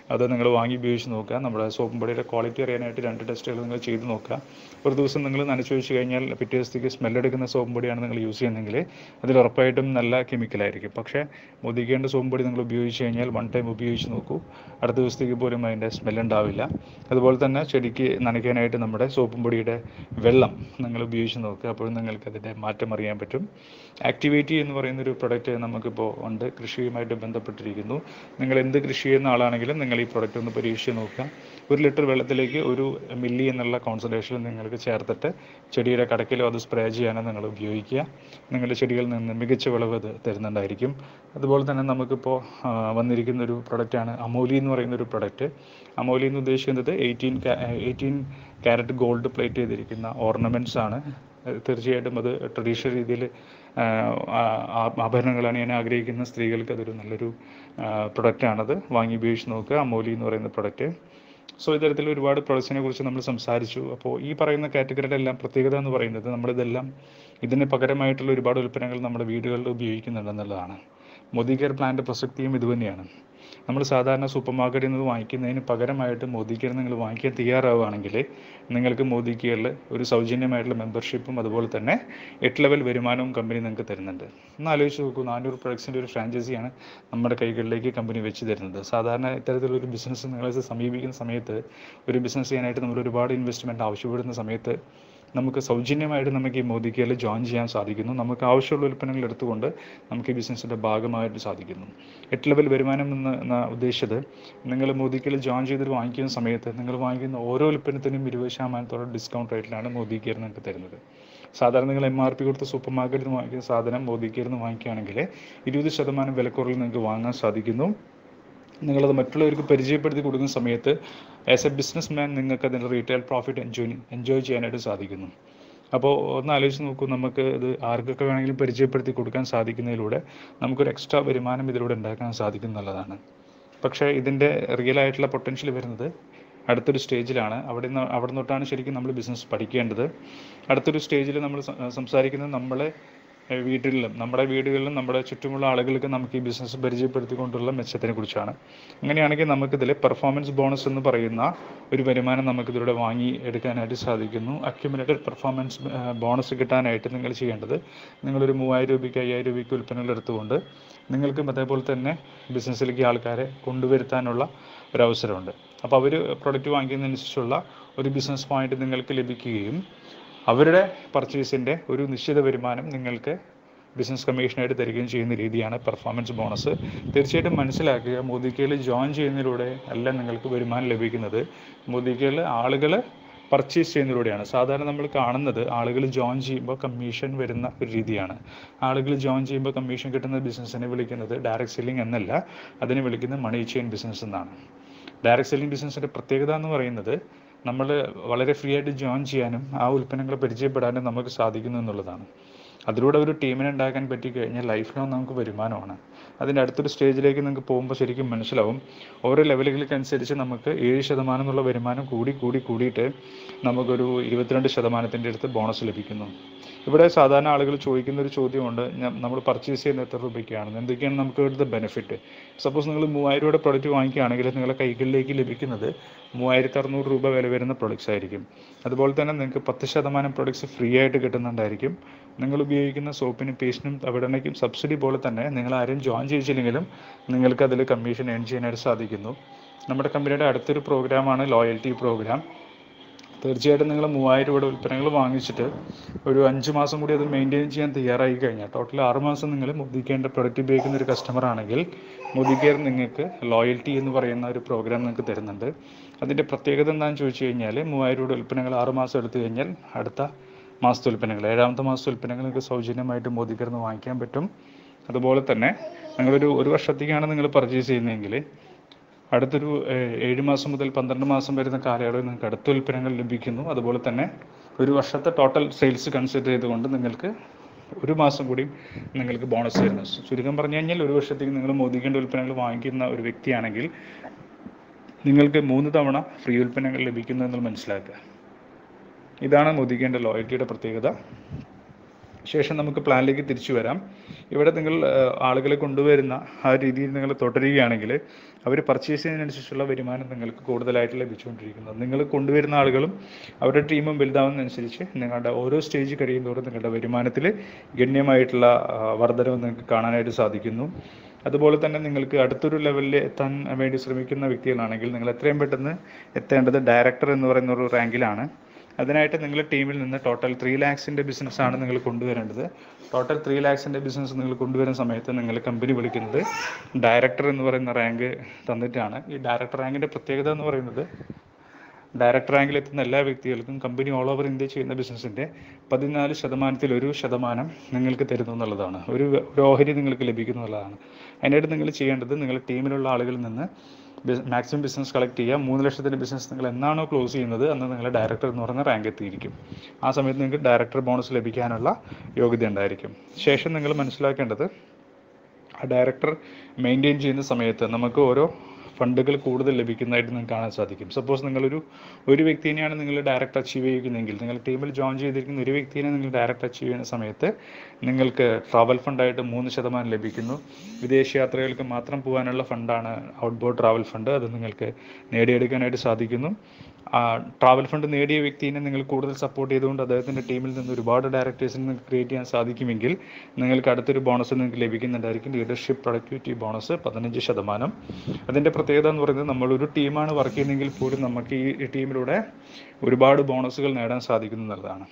അത് നിങ്ങൾ വാങ്ങി ഉപയോഗിച്ച് നോക്കുക നമ്മുടെ സോപ്പും പൊടിയുടെ ക്വാളിറ്റി അറിയാനായിട്ട് രണ്ട് ടെസ്റ്റുകൾ നിങ്ങൾ ചെയ്ത് നോക്കുക ഒരു ദിവസം നിങ്ങൾ നനച്ച് വെച്ച് കഴിഞ്ഞാൽ പിറ്റേ ദിവസത്തേക്ക് സ്മെല്ലെടുക്കുന്ന സോപ്പും പൊടിയാണ് നിങ്ങൾ യൂസ് ചെയ്യുന്നതെങ്കിൽ അതിൽ ഉറപ്പായിട്ടും നല്ല കെമിക്കലായിരിക്കും പക്ഷേ മോദിക്കേണ്ട സോപ്പും പൊടി നിങ്ങൾ ഉപയോഗിച്ച് കഴിഞ്ഞാൽ വൺ ടൈം ഉപയോഗിച്ച് നോക്കൂ അടുത്ത ദിവസത്തേക്ക് പോലും അതിൻ്റെ സ്മെല്ലുണ്ടാവില്ല അതുപോലെ തന്നെ ചെടിക്ക് നനയ്ക്കാനായിട്ട് നമ്മുടെ സോപ്പും പൊടിയുടെ വെള്ളം നിങ്ങൾ ഉപയോഗിച്ച് നോക്കുക അപ്പോൾ നിങ്ങൾക്ക് അതിൻ്റെ മാറ്റം അറിയാൻ പറ്റും ആക്ടിവേറ്റി എന്ന് പറയുന്ന ഒരു പ്രൊഡക്റ്റ് നമുക്കിപ്പോൾ ഉണ്ട് കൃഷിയുമായിട്ട് ബന്ധപ്പെട്ടിരിക്കുന്നു നിങ്ങൾ എന്ത് കൃഷി ചെയ്യുന്ന ആളാണെങ്കിലും നിങ്ങൾ ഈ പ്രൊഡക്റ്റ് ഒന്ന് പരീക്ഷിച്ച് നോക്കുക ഒരു ലിറ്റർ വെള്ളത്തിലേക്ക് ഒരു മില്ലി എന്നുള്ള കോൺസെൻട്രേഷൻ നിങ്ങൾക്ക് ചേർത്തിട്ട് ചെടിയുടെ കടക്കിലോ അത് സ്പ്രേ ചെയ്യാനോ നിങ്ങൾ ഉപയോഗിക്കുക നിങ്ങളുടെ ചെടികളിൽ നിന്ന് മികച്ച വിളവ് അത് തരുന്നുണ്ടായിരിക്കും അതുപോലെ തന്നെ നമുക്കിപ്പോൾ ആ, വന്നിരിക്കുന്ന ഒരു പ്രൊഡക്റ്റാണ് അമോലി എന്ന് പറയുന്ന ഒരു പ്രൊഡക്റ്റ് അമോലി എന്ന് ഉദ്ദേശിക്കുന്നത് eighteen eighteen carat gold plate ചെയ്തിരിക്കുന്ന ഓർണമെൻറ്റ്സ് ആണ് അത് തീർച്ചയായിട്ടും അത് ട്രഡീഷണൽ രീതിയിൽ ആഭരണങ്ങൾ അണിയാൻ ആഗ്രഹിക്കുന്ന സ്ത്രീകൾക്ക് അതൊരു നല്ലൊരു പ്രൊഡക്റ്റാണത് വാങ്ങി ഉപയോഗിച്ച് നോക്കുക അമോലി എന്ന് പറയുന്ന പ്രൊഡക്റ്റ് സോ ഇത്തരത്തിൽ ഒരുപാട് പ്രൊഡക്ട്സിനെ കുറിച്ച് നമ്മൾ സംസാരിച്ചു അപ്പോൾ ഈ പറയുന്ന കാറ്റഗറിയുടെ എല്ലാം പ്രത്യേകത എന്ന് പറയുന്നത് നമ്മളിതെല്ലാം ഇതിന് പകരമായിട്ടുള്ള ഒരുപാട് ഉൽപ്പന്നങ്ങൾ നമ്മുടെ വീടുകളിൽ ഉപയോഗിക്കുന്നുണ്ടെന്നുള്ളതാണ് മോദി കെയർ പ്ലാന്റ് പ്രസക്തിയും ഇതുതന്നെയാണ് നമ്മൾ സാധാരണ സൂപ്പർ മാർക്കറ്റിൽ നിന്ന് വാങ്ങിക്കുന്നതിന് പകരമായിട്ട് മോദി കെയർ നിങ്ങൾ വാങ്ങിക്കാൻ തയ്യാറാവുകയാണെങ്കിൽ നിങ്ങൾക്ക് മോദി കെയറിൽ ഒരു സൗജന്യമായിട്ടുള്ള മെമ്പർഷിപ്പും അതുപോലെ തന്നെ എട്ട് ലെവൽ വരുമാനവും കമ്പനി നിങ്ങൾക്ക് തരുന്നുണ്ട് ഒന്ന് ആലോചിച്ച് നോക്കൂ നാനൂറ് പ്രൊഡക്ട്സിൻ്റെ ഒരു ഫ്രാഞ്ചൈസിയാണ് നമ്മുടെ കൈകളിലേക്ക് കമ്പനി വെച്ച് തരുന്നത് സാധാരണ ഇത്തരത്തിലൊരു ബിസിനസ് നിങ്ങളെ സമീപിക്കുന്ന സമയത്ത് ഒരു ബിസിനസ് ചെയ്യാനായിട്ട് നമ്മൾ ഒരുപാട് ഇൻവെസ്റ്റ്മെൻറ്റ് ആവശ്യപ്പെടുന്ന സമയത്ത് നമുക്ക് സൗജന്യമായിട്ട് നമുക്ക് ഈ മോദി കെയറിൽ ജോയിൻ ചെയ്യാൻ സാധിക്കുന്നു നമുക്ക് ആവശ്യമുള്ള ഉൽപ്പന്നങ്ങൾ എടുത്തുകൊണ്ട് നമുക്ക് ഈ ബിസിനസ്സിൻ്റെ ഭാഗമായിട്ട് സാധിക്കുന്നു എട്ട് ലെവൽ വരുമാനം എന്ന് എന്ന ഉദ്ദേശിച്ചത് നിങ്ങൾ മോദി കെയറിൽ ജോയിൻ ചെയ്തിട്ട് വാങ്ങിക്കുന്ന സമയത്ത് നിങ്ങൾ വാങ്ങിക്കുന്ന ഓരോ ഉൽപ്പന്നത്തിനും ഇരുപത് ശതമാനത്തോളം ഡിസ്കൗണ്ട് റേറ്റിലാണ് മോദി കെയർ നിങ്ങൾക്ക് തരുന്നത് സാധാരണ നിങ്ങൾ എം ആർ പി കൊടുത്ത് സൂപ്പർ മാർക്കറ്റിൽ നിന്ന് വാങ്ങിക്കുന്ന സാധനം മോദി കെയറിൽ നിന്ന് വാങ്ങിക്കുകയാണെങ്കിൽ ഇരുപത് ശതമാനം വിലക്കുറവിൽ നിങ്ങൾക്ക് വാങ്ങാൻ സാധിക്കുന്നു നിങ്ങളത് മറ്റുള്ളവർക്ക് പരിചയപ്പെടുത്തി കൊടുക്കുന്ന സമയത്ത് ആസ് എ ബിസിനസ് മാൻ നിങ്ങൾക്ക് അതിൻ്റെ റീറ്റെയിൽ പ്രോഫിറ്റ് എൻജോയ് എൻജോയ് ചെയ്യാനായിട്ട് സാധിക്കുന്നു അപ്പോൾ ഒന്ന് ആലോചിച്ച് നോക്കൂ നമുക്ക് ഇത് ആർക്കൊക്കെ വേണമെങ്കിലും പരിചയപ്പെടുത്തി കൊടുക്കാൻ സാധിക്കുന്നതിലൂടെ നമുക്കൊരു എക്സ്ട്രാ വരുമാനം ഇതിലൂടെ ഉണ്ടാക്കാൻ സാധിക്കും എന്നുള്ളതാണ് പക്ഷേ ഇതിൻ്റെ റിയൽ ആയിട്ടുള്ള പൊട്ടൻഷ്യൽ വരുന്നത് അടുത്തൊരു സ്റ്റേജിലാണ് അവിടെ നിന്ന് അവിടെ തൊട്ടാണ് ശരിക്കും നമ്മൾ ബിസിനസ് പഠിക്കേണ്ടത് അടുത്തൊരു സ്റ്റേജിൽ നമ്മൾ സം- സംസാരിക്കുന്നത് നമ്മളെ ഏഹ് വീട്ടിലും നമ്മുടെ വീടുകളിലും നമ്മുടെ ചുറ്റുമുള്ള ആളുകൾക്ക് നമുക്ക് ഈ ബിസിനസ് പരിചയപ്പെടുത്തിക്കൊണ്ടുള്ള മെച്ചത്തിനെ കുറിച്ചാണ് അങ്ങനെയാണെങ്കിൽ നമുക്കിതിൽ പെർഫോമൻസ് ബോണസ് എന്ന് പറയുന്ന ഒരു വരുമാനം നമുക്കിതിലൂടെ വാങ്ങി എടുക്കാനായിട്ട് സാധിക്കുന്നു അക്യുമുലേറ്റഡ് പെർഫോമൻസ് ബോണസ് കിട്ടാനായിട്ട് നിങ്ങൾ ചെയ്യേണ്ടത് നിങ്ങളൊരു മൂവായിരം രൂപയ്ക്ക് അയ്യായിരം രൂപയ്ക്ക് ഉൽപ്പന്നങ്ങൾ എടുത്തുകൊണ്ട് നിങ്ങൾക്കും അതേപോലെ തന്നെ ബിസിനസ്സിലേക്ക് ആൾക്കാരെ കൊണ്ടുവരുത്താനുള്ള ഒരു അവസരമുണ്ട് അപ്പോൾ അവർ പ്രൊഡക്റ്റ് വാങ്ങിക്കുന്നതനുസരിച്ചുള്ള ഒരു ബിസിനസ് പോയിന്റ് നിങ്ങൾക്ക് ലഭിക്കുകയും അവരുടെ പർച്ചേസിൻ്റെ ഒരു നിശ്ചിത വരുമാനം നിങ്ങൾക്ക് ബിസിനസ് കമ്മീഷനായിട്ട് തരികയും ചെയ്യുന്ന രീതിയാണ് പെർഫോമൻസ് ബോണസ് തീർച്ചയായിട്ടും മനസ്സിലാക്കുക മോദിക്കയിൽ ജോയിൻ ചെയ്യുന്നതിലൂടെ അല്ല നിങ്ങൾക്ക് വരുമാനം ലഭിക്കുന്നത് മോദിക്കയിൽ ആളുകൾ പർച്ചേസ് ചെയ്യുന്നതിലൂടെയാണ് സാധാരണ നമ്മൾ കാണുന്നത് ആളുകൾ ജോയിൻ ചെയ്യുമ്പോൾ കമ്മീഷൻ വരുന്ന ഒരു രീതിയാണ് ആളുകൾ ജോയിൻ ചെയ്യുമ്പോൾ കമ്മീഷൻ കിട്ടുന്ന ബിസിനസ്സിനെ വിളിക്കുന്നത് ഡയറക്റ്റ് സെല്ലിംഗ് എന്നല്ല അതിനെ വിളിക്കുന്നത് മണി ചെയിൻ ബിസിനസ് എന്നാണ് ഡയറക്റ്റ് സെല്ലിംഗ് ബിസിനസ്സിൻ്റെ പ്രത്യേകത എന്ന് പറയുന്നത് നമ്മൾ വളരെ ഫ്രീ ആയിട്ട് ജോയിൻ ചെയ്യാനും ആ ഉൽപ്പന്നങ്ങൾ പരിചയപ്പെടാനും നമുക്ക് സാധിക്കുന്നു എന്നുള്ളതാണ് അതിലൂടെ ഒരു ടീമിനെ ഉണ്ടാക്കാൻ പറ്റിക്കഴിഞ്ഞാൽ ലൈഫ് ലോങ് നമുക്ക് വരുമാനമാണ് അതിൻ്റെ അടുത്തൊരു സ്റ്റേജിലേക്ക് നിങ്ങൾക്ക് പോകുമ്പോൾ ശരിക്കും മനസ്സിലാവും ഓരോ ലെവലുകൾക്കനുസരിച്ച് നമുക്ക് ഏഴ് ശതമാനം എന്നുള്ള വരുമാനം കൂടി കൂടി കൂടിയിട്ട് നമുക്കൊരു ഇരുപത്തിരണ്ട് ശതമാനത്തിൻ്റെ അടുത്ത് ബോണസ് ലഭിക്കുന്നു ഇവിടെ സാധാരണ ആളുകൾ ചോദിക്കുന്ന ഒരു ചോദ്യമുണ്ട് ഞാൻ നമ്മൾ പർച്ചേസ് ചെയ്യുന്ന എത്ര രൂപയ്ക്കാണ് എന്തൊക്കെയാണ് നമുക്ക് ഇവിടുത്തെ ബെനിഫിറ്റ് സപ്പോസ് നിങ്ങൾ മൂവായിരം രൂപയുടെ പ്രൊഡക്റ്റ് വാങ്ങിക്കുകയാണെങ്കിൽ നിങ്ങളുടെ കൈകളിലേക്ക് ലഭിക്കുന്നത് മൂവായിരത്തി അറുന്നൂറ് രൂപ വില വരുന്ന പ്രൊഡക്ട്സ് ആയിരിക്കും അതുപോലെ തന്നെ നിങ്ങൾക്ക് പത്ത് ശതമാനം പ്രൊഡക്ട്സ് ഫ്രീ ആയിട്ട് കിട്ടുന്നുണ്ടായിരിക്കും നിങ്ങൾ ഉപയോഗിക്കുന്ന സോപ്പിനും പേസ്റ്റിനും അവിടേക്കും സബ്സിഡി പോലെ തന്നെ നിങ്ങൾ ആരും ജോയിൻ ചെയ്യിച്ചില്ലെങ്കിലും നിങ്ങൾക്ക് അതിൽ കമ്മീഷൻ ഏൺ ചെയ്യാനായിട്ട് സാധിക്കുന്നു നമ്മുടെ കമ്പനിയുടെ അടുത്തൊരു പ്രോഗ്രാമാണ് ലോയൽറ്റി പ്രോഗ്രാം തീർച്ചയായിട്ടും നിങ്ങൾ മൂവായിരം രൂപയുടെ ഉൽപ്പന്നങ്ങൾ വാങ്ങിച്ചിട്ട് ഒരു അഞ്ച് മാസം കൂടി അത് മെയിൻറ്റെയിൻ ചെയ്യാൻ തയ്യാറായി കഴിഞ്ഞാൽ ടോട്ടൽ ആറ് മാസം നിങ്ങൾ മോദിക്കേണ്ട പ്രൊഡക്റ്റ് ഉപയോഗിക്കുന്ന ഒരു കസ്റ്റമർ ആണെങ്കിൽ മോദി കെയർ നിങ്ങൾക്ക് ലോയൽറ്റി എന്ന് പറയുന്ന ഒരു പ്രോഗ്രാം നിങ്ങൾക്ക് തരുന്നുണ്ട് അതിൻ്റെ പ്രത്യേകത എന്താണെന്ന് ചോദിച്ചു കഴിഞ്ഞാൽ മൂവായിരം രൂപയുടെ ഉൽപ്പന്നങ്ങൾ ആറ് മാസം എടുത്തു കഴിഞ്ഞാൽ അടുത്ത മാസത്തെ ഉൽപ്പന്നങ്ങൾ ഏഴാമത്തെ മാസത്തെ ഉൽപ്പന്നങ്ങൾ നിങ്ങൾക്ക് സൗജന്യമായിട്ട് മോദി കെയർ നിന്ന് വാങ്ങിക്കാൻ പറ്റും അതുപോലെ തന്നെ നിങ്ങളൊരു ഒരു വർഷത്തേക്കാണ് നിങ്ങൾ പർച്ചേസ് ചെയ്യുന്നതെങ്കിൽ അടുത്തൊരു ഏഹ്, ഏഴ് മാസം മുതൽ പന്ത്രണ്ട് മാസം വരുന്ന കാലയളവിൽ നിങ്ങൾക്ക് അടുത്ത ഉൽപ്പന്നങ്ങൾ ലഭിക്കുന്നു അതുപോലെ തന്നെ ഒരു വർഷത്തെ ടോട്ടൽ സെയിൽസ് കൺസിഡർ ചെയ്തുകൊണ്ട് നിങ്ങൾക്ക് ഒരു മാസം കൂടി നിങ്ങൾക്ക് ബോണസ് തരുന്നു ചുരുക്കം പറഞ്ഞു കഴിഞ്ഞാൽ ഒരു വർഷത്തേക്ക് നിങ്ങൾ മോദിക്കേണ്ട ഉൽപ്പന്നങ്ങൾ വാങ്ങിക്കുന്ന ഒരു വ്യക്തിയാണെങ്കിൽ നിങ്ങൾക്ക് മൂന്ന് തവണ ഫ്രീ ഉൽപ്പന്നങ്ങൾ ലഭിക്കുന്നു എന്ന് മനസ്സിലാക്കുക ഇതാണ് മോദിക്കേണ്ട ലോയൽറ്റിയുടെ പ്രത്യേകത ശേഷം നമുക്ക് പ്ലാനിലേക്ക് തിരിച്ചു വരാം ഇവിടെ നിങ്ങൾ ആ, ആളുകളെ കൊണ്ടുവരുന്ന ആ രീതിയിൽ നിങ്ങൾ തുടരുകയാണെങ്കിൽ അവർ പർച്ചേസ് ചെയ്യുന്നതിനനുസരിച്ചുള്ള വരുമാനം നിങ്ങൾക്ക് കൂടുതലായിട്ട് ലഭിച്ചുകൊണ്ടിരിക്കുന്നത് നിങ്ങൾ കൊണ്ടുവരുന്ന ആളുകളും അവരുടെ ടീമും വലുതാവുന്നതനുസരിച്ച് നിങ്ങളുടെ ഓരോ സ്റ്റേജ് കഴിയുന്നതോറും നിങ്ങളുടെ വരുമാനത്തിൽ ഗണ്യമായിട്ടുള്ള ആ, വർധനവ് നിങ്ങൾക്ക് കാണാനായിട്ട് സാധിക്കുന്നു അതുപോലെ തന്നെ നിങ്ങൾക്ക് അടുത്തൊരു ലെവലിൽ എത്താൻ വേണ്ടി ശ്രമിക്കുന്ന വ്യക്തികളാണെങ്കിൽ നിങ്ങൾ എത്രയും പെട്ടെന്ന് എത്തേണ്ടത് ഡയറക്ടർ എന്ന് പറയുന്ന ഒരു റാങ്കിലാണ് അതിനായിട്ട് നിങ്ങൾ ടീമിൽ നിന്ന് ടോട്ടൽ ത്രീ ലാക്സിൻ്റെ ബിസിനസ്സാണ് നിങ്ങൾ കൊണ്ടുവരേണ്ടത് ടോട്ടൽ ത്രീ ലാക്സിൻ്റെ ബിസിനസ് നിങ്ങൾ കൊണ്ടുവരുന്ന സമയത്ത് നിങ്ങൾ കമ്പനി വിളിക്കുന്നത് ഡയറക്ടർ എന്ന് പറയുന്ന റാങ്ക് തന്നിട്ടാണ് ഈ ഡയറക്ടർ റാങ്കിൻ്റെ പ്രത്യേകത എന്ന് പറയുന്നത് ഡയറക്ടർ റാങ്കിൽ എത്തുന്ന എല്ലാ വ്യക്തികൾക്കും കമ്പനി ഓൾ ഓവർ ഇന്ത്യ ചെയ്യുന്ന ബിസിനസ്സിൻ്റെ പതിനാല് ശതമാനത്തിൽ ഒരു ശതമാനം നിങ്ങൾക്ക് തരുന്നു എന്നുള്ളതാണ് ഒരു ഒരു ഓഹരി നിങ്ങൾക്ക് ലഭിക്കുന്നു എന്നുള്ളതാണ് അതിനായിട്ട് നിങ്ങൾ ചെയ്യേണ്ടത് നിങ്ങളുടെ ടീമിലുള്ള ആളുകളിൽ നിന്ന് മാക്സിമം ബിസിനസ് കളക്ട് ചെയ്യുക മൂന്ന് ലക്ഷത്തിൻ്റെ ബിസിനസ് നിങ്ങൾ എന്നാണോ ക്ലോസ് ചെയ്യുന്നത് അന്ന് നിങ്ങളുടെ ഡയറക്ടർ എന്ന് പറയുന്ന റാങ്ക് എത്തിയിരിക്കും ആ സമയത്ത് നിങ്ങൾക്ക് ഡയറക്ടർ ബോണസ് ലഭിക്കാനുള്ള യോഗ്യത ഉണ്ടായിരിക്കും ശേഷം നിങ്ങൾ മനസ്സിലാക്കേണ്ടത് ആ ഡയറക്ടർ മെയിൻറ്റെയിൻ ചെയ്യുന്ന സമയത്ത് നമുക്ക് ഓരോ ഫണ്ടുകൾ കൂടുതൽ ലഭിക്കുന്നതായിട്ട് നിങ്ങൾക്ക് കാണാൻ സാധിക്കും സപ്പോസ് നിങ്ങളൊരു ഒരു വ്യക്തിനെയാണ് നിങ്ങൾ ഡയറക്റ്റ് അച്ചീവ് ചെയ്യുന്നതെങ്കിൽ നിങ്ങൾ ടീമിൽ ജോയിൻ ചെയ്തിരിക്കുന്ന ഒരു വ്യക്തിനെ നിങ്ങൾ ഡയറക്റ്റ് അച്ചീവ് ചെയ്യുന്ന സമയത്ത് നിങ്ങൾക്ക് ട്രാവൽ ഫണ്ടായിട്ട് മൂന്ന് ശതമാനം ലഭിക്കുന്നു വിദേശ യാത്രകൾക്ക് മാത്രം പോകാനുള്ള ഫണ്ടാണ് ഔട്ട്ബോർഡ് ട്രാവൽ ഫണ്ട് അത് നിങ്ങൾക്ക് നേടിയെടുക്കാനായിട്ട് സാധിക്കുന്നു ആ ട്രാവൽ ഫണ്ട് നേടിയ വ്യക്തിനെ നിങ്ങൾ കൂടുതൽ സപ്പോർട്ട് ചെയ്തുകൊണ്ട് അദ്ദേഹത്തിൻ്റെ ടീമിൽ നിന്ന് ഒരുപാട് ഡയറക്ടേഴ്സിന് നിങ്ങൾക്ക് ക്രിയേറ്റ് ചെയ്യാൻ സാധിക്കുമെങ്കിൽ നിങ്ങൾക്ക് അടുത്തൊരു ബോണസ് നിങ്ങൾക്ക് ലഭിക്കുന്നുണ്ടായിരിക്കും ലീഡർഷിപ്പ് പ്രൊഡക്ടിവിറ്റി ബോണസ് പതിനഞ്ച് ശതമാനം അതിൻ്റെ പ്രത്യേകത എന്ന് പറയുന്നത് നമ്മളൊരു ടീമാണ് വർക്ക് ചെയ്യുന്നതെങ്കിൽ പോലും നമുക്ക് ഈ ടീമിലൂടെ ഒരുപാട് ബോണസുകൾ നേടാൻ സാധിക്കുന്നു എന്നുള്ളതാണ്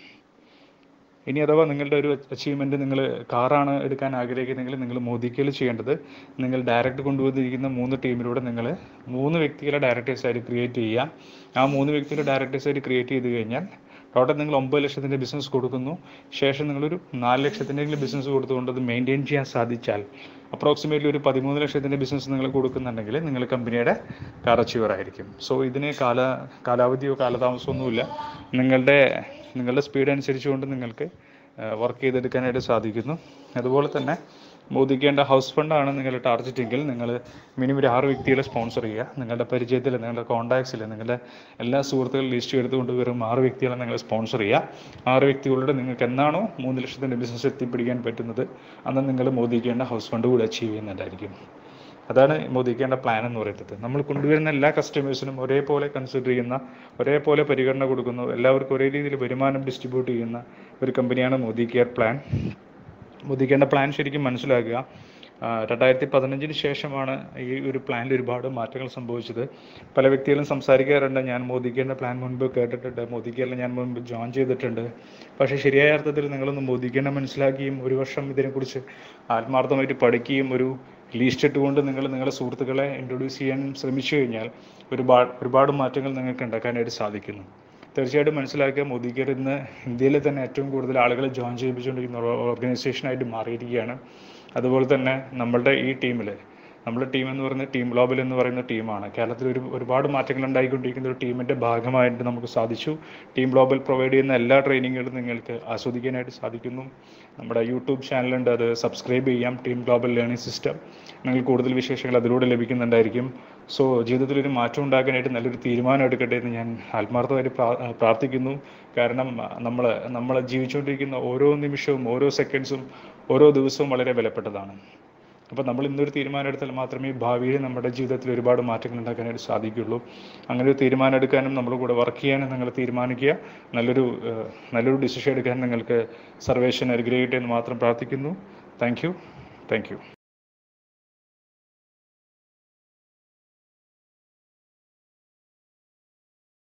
ഇനി അഥവാ നിങ്ങളുടെ ഒരു അച്ചീവ്മെൻറ്റ് നിങ്ങൾ കാറാണ് എടുക്കാൻ ആഗ്രഹിക്കുന്നെങ്കിൽ നിങ്ങൾ മോദിക്കൽ ചെയ്യേണ്ടത് നിങ്ങൾ ഡയറക്റ്റ് കൊണ്ടുവന്നിരിക്കുന്ന മൂന്ന് ടീമിലൂടെ നിങ്ങൾ മൂന്ന് വ്യക്തികളെ ഡയറക്ടേഴ്സ് ആയിട്ട് ക്രിയേറ്റ് ചെയ്യുക ആ മൂന്ന് വ്യക്തികളെ ഡയറക്ടേഴ്സ് ആയിട്ട് ക്രിയേറ്റ് ചെയ്ത് കഴിഞ്ഞാൽ ടോട്ടൽ നിങ്ങൾ ഒമ്പത് ലക്ഷത്തിൻ്റെ ബിസിനസ് കൊടുക്കുന്നു ശേഷം നിങ്ങളൊരു നാല് ലക്ഷത്തിൻ്റെങ്കിലും ബിസിനസ് കൊടുത്തുകൊണ്ട് അത് മെയിൻറ്റെയിൻ ചെയ്യാൻ സാധിച്ചാൽ അപ്രോക്സിമേറ്റ്ലി ഒരു പതിമൂന്ന് ലക്ഷത്തിൻ്റെ ബിസിനസ് നിങ്ങൾ കൊടുക്കുന്നുണ്ടെങ്കിൽ നിങ്ങൾ കമ്പനിയുടെ കാർ അച്ചീവർ ആയിരിക്കും സോ ഇതിന് കാല കാലാവധിയോ കാലതാമസമൊന്നുമില്ല നിങ്ങളുടെ നിങ്ങളുടെ സ്പീഡ് അനുസരിച്ചുകൊണ്ട് നിങ്ങൾക്ക് വർക്ക് ചെയ്തെടുക്കാനായിട്ട് സാധിക്കുന്നു അതുപോലെ തന്നെ മോദിക്കേണ്ട ഹൗസ് ഫണ്ടാണ് നിങ്ങളുടെ ടാർഗറ്റ് എങ്കിൽ നിങ്ങൾ മിനിമം ഒരു ആറ് വ്യക്തികളെ സ്പോൺസർ ചെയ്യുക നിങ്ങളുടെ പരിചയത്തിൽ നിങ്ങളുടെ കോൺടാക്ട്സിൽ നിങ്ങളുടെ എല്ലാ സുഹൃത്തുക്കളും ലിസ്റ്റ് എടുത്തുകൊണ്ട് വെറും ആറ് വ്യക്തികളെ നിങ്ങൾ സ്പോൺസർ ചെയ്യുക ആറ് വ്യക്തികളുടെ നിങ്ങൾക്ക് എന്നാണോ മൂന്ന് ലക്ഷത്തിൻ്റെ ബിസിനസ് എത്തിപ്പിടിക്കാൻ പറ്റുന്നത് അന്ന് നിങ്ങൾ മോദിക്കേണ്ട ഹൗസ് ഫണ്ട് കൂടി അച്ചീവ് ചെയ്യുന്നുണ്ടായിരിക്കും അതാണ് മോദിക്കേണ്ട പ്ലാൻ എന്ന് പറയുന്നത് നമ്മൾ കൊണ്ടുവരുന്ന എല്ലാ കസ്റ്റമേഴ്സിനും ഒരേപോലെ കൺസിഡർ ചെയ്യുന്ന ഒരേപോലെ പരിഗണന കൊടുക്കുന്നു എല്ലാവർക്കും ഒരേ രീതിയിൽ വരുമാനം ഡിസ്ട്രിബ്യൂട്ട് ചെയ്യുന്ന ഒരു കമ്പനിയാണ് മോദി കെയർ പ്ലാൻ മോദിക്കേണ്ട പ്ലാൻ ശരിക്കും മനസ്സിലാക്കുക ആ, രണ്ടായിരത്തി പതിനഞ്ചിന് ശേഷമാണ് ഈ ഒരു പ്ലാനിൽ ഒരുപാട് മാറ്റങ്ങൾ സംഭവിച്ചത് പല വ്യക്തികളും സംസാരിക്കാറുണ്ട് ഞാൻ മോദിക്കേണ്ട പ്ലാൻ മുൻപ് കേട്ടിട്ടുണ്ട് മോദിക്കേറിൽ ഞാൻ മുൻപ് ജോയിൻ ചെയ്തിട്ടുണ്ട് പക്ഷേ ശരിയായ അർത്ഥത്തിൽ നിങ്ങളൊന്ന് മോദിക്കേണ്ട മനസ്സിലാക്കുകയും ഒരു വർഷം ഇതിനെക്കുറിച്ച് ആത്മാർത്ഥമായിട്ട് പഠിക്കുകയും ഒരു ലീസ്റ്റ് ഇട്ടുകൊണ്ട് നിങ്ങൾ നിങ്ങളുടെ സുഹൃത്തുക്കളെ ഇൻട്രൊഡ്യൂസ് ചെയ്യാൻ ശ്രമിച്ചു കഴിഞ്ഞാൽ ഒരുപാട് ഒരുപാട് മാറ്റങ്ങൾ നിങ്ങൾക്ക് ഉണ്ടാക്കാനായിട്ട് സാധിക്കുന്നു തീർച്ചയായിട്ടും മനസ്സിലാക്കുക മോദി കെയർ ഇന്ന് ഇന്ത്യയിൽ തന്നെ ഏറ്റവും കൂടുതൽ ആളുകളെ ജോയിൻ ചെയ്യിപ്പിച്ചുകൊണ്ടിരിക്കുന്ന ഒരു ഓർഗനൈസേഷനായിട്ട് മാറിയിരിക്കുകയാണ് അതുപോലെ തന്നെ നമ്മളുടെ ഈ ടീമിൽ നമ്മുടെ ടീം എന്ന് പറയുന്നത് ടീം ഗ്ലോബൽ എന്ന് പറയുന്ന ടീമാണ് കേരളത്തിൽ ഒരു ഒരുപാട് മാറ്റങ്ങൾ ഉണ്ടായിക്കൊണ്ടിരിക്കുന്ന ഒരു ടീമിൻ്റെ ഭാഗമായിട്ട് നമുക്ക് സാധിച്ചു ടീം ഗ്ലോബൽ പ്രൊവൈഡ് ചെയ്യുന്ന എല്ലാ ട്രെയിനിങ്ങുകളും നിങ്ങൾക്ക് ആസ്വദിക്കാനായിട്ട് സാധിക്കുന്നു നമ്മുടെ യൂട്യൂബ് ചാനലുണ്ട് അത് സബ്സ്ക്രൈബ് ചെയ്യാം ടീം ഗ്ലോബൽ ലേണിംഗ് സിസ്റ്റം നിങ്ങൾ കൂടുതൽ വിശേഷങ്ങൾ അതിലൂടെ ലഭിക്കുന്നുണ്ടായിരിക്കും സോ ജീവിതത്തിൽ ഒരു മാറ്റം ഉണ്ടാക്കാനായിട്ട് നല്ലൊരു തീരുമാനം എടുക്കട്ടെ എന്ന് ഞാൻ ആത്മാർത്ഥമായിട്ട് പ്രാ- പ്രാർത്ഥിക്കുന്നു കാരണം നമ്മൾ നമ്മൾ ജീവിച്ചുകൊണ്ടിരിക്കുന്ന ഓരോ നിമിഷവും ഓരോ സെക്കൻഡ്സും ഓരോ ദിവസവും വളരെ വിലപ്പെട്ടതാണ് അപ്പോൾ നമ്മൾ ഇന്നൊരു തീരുമാനം എടുത്താൽ മാത്രമേ ഭാവിയിൽ നമ്മുടെ ജീവിതത്തിൽ ഒരുപാട് മാറ്റങ്ങൾ ഉണ്ടാക്കാനായിട്ട് സാധിക്കുകയുള്ളൂ അങ്ങനെ ഒരു തീരുമാനം എടുക്കാനും നമ്മുടെ കൂടെ വർക്ക് ചെയ്യാനും നിങ്ങൾ തീരുമാനിക്കുക നല്ലൊരു ഏഹ്, നല്ലൊരു ഡിസിഷൻ എടുക്കാൻ നിങ്ങൾക്ക് സർവേഷൻ അനുഗ്രഹിക്കട്ടെ എന്ന് മാത്രം പ്രാർത്ഥിക്കുന്നു താങ്ക് യു താങ്ക് യു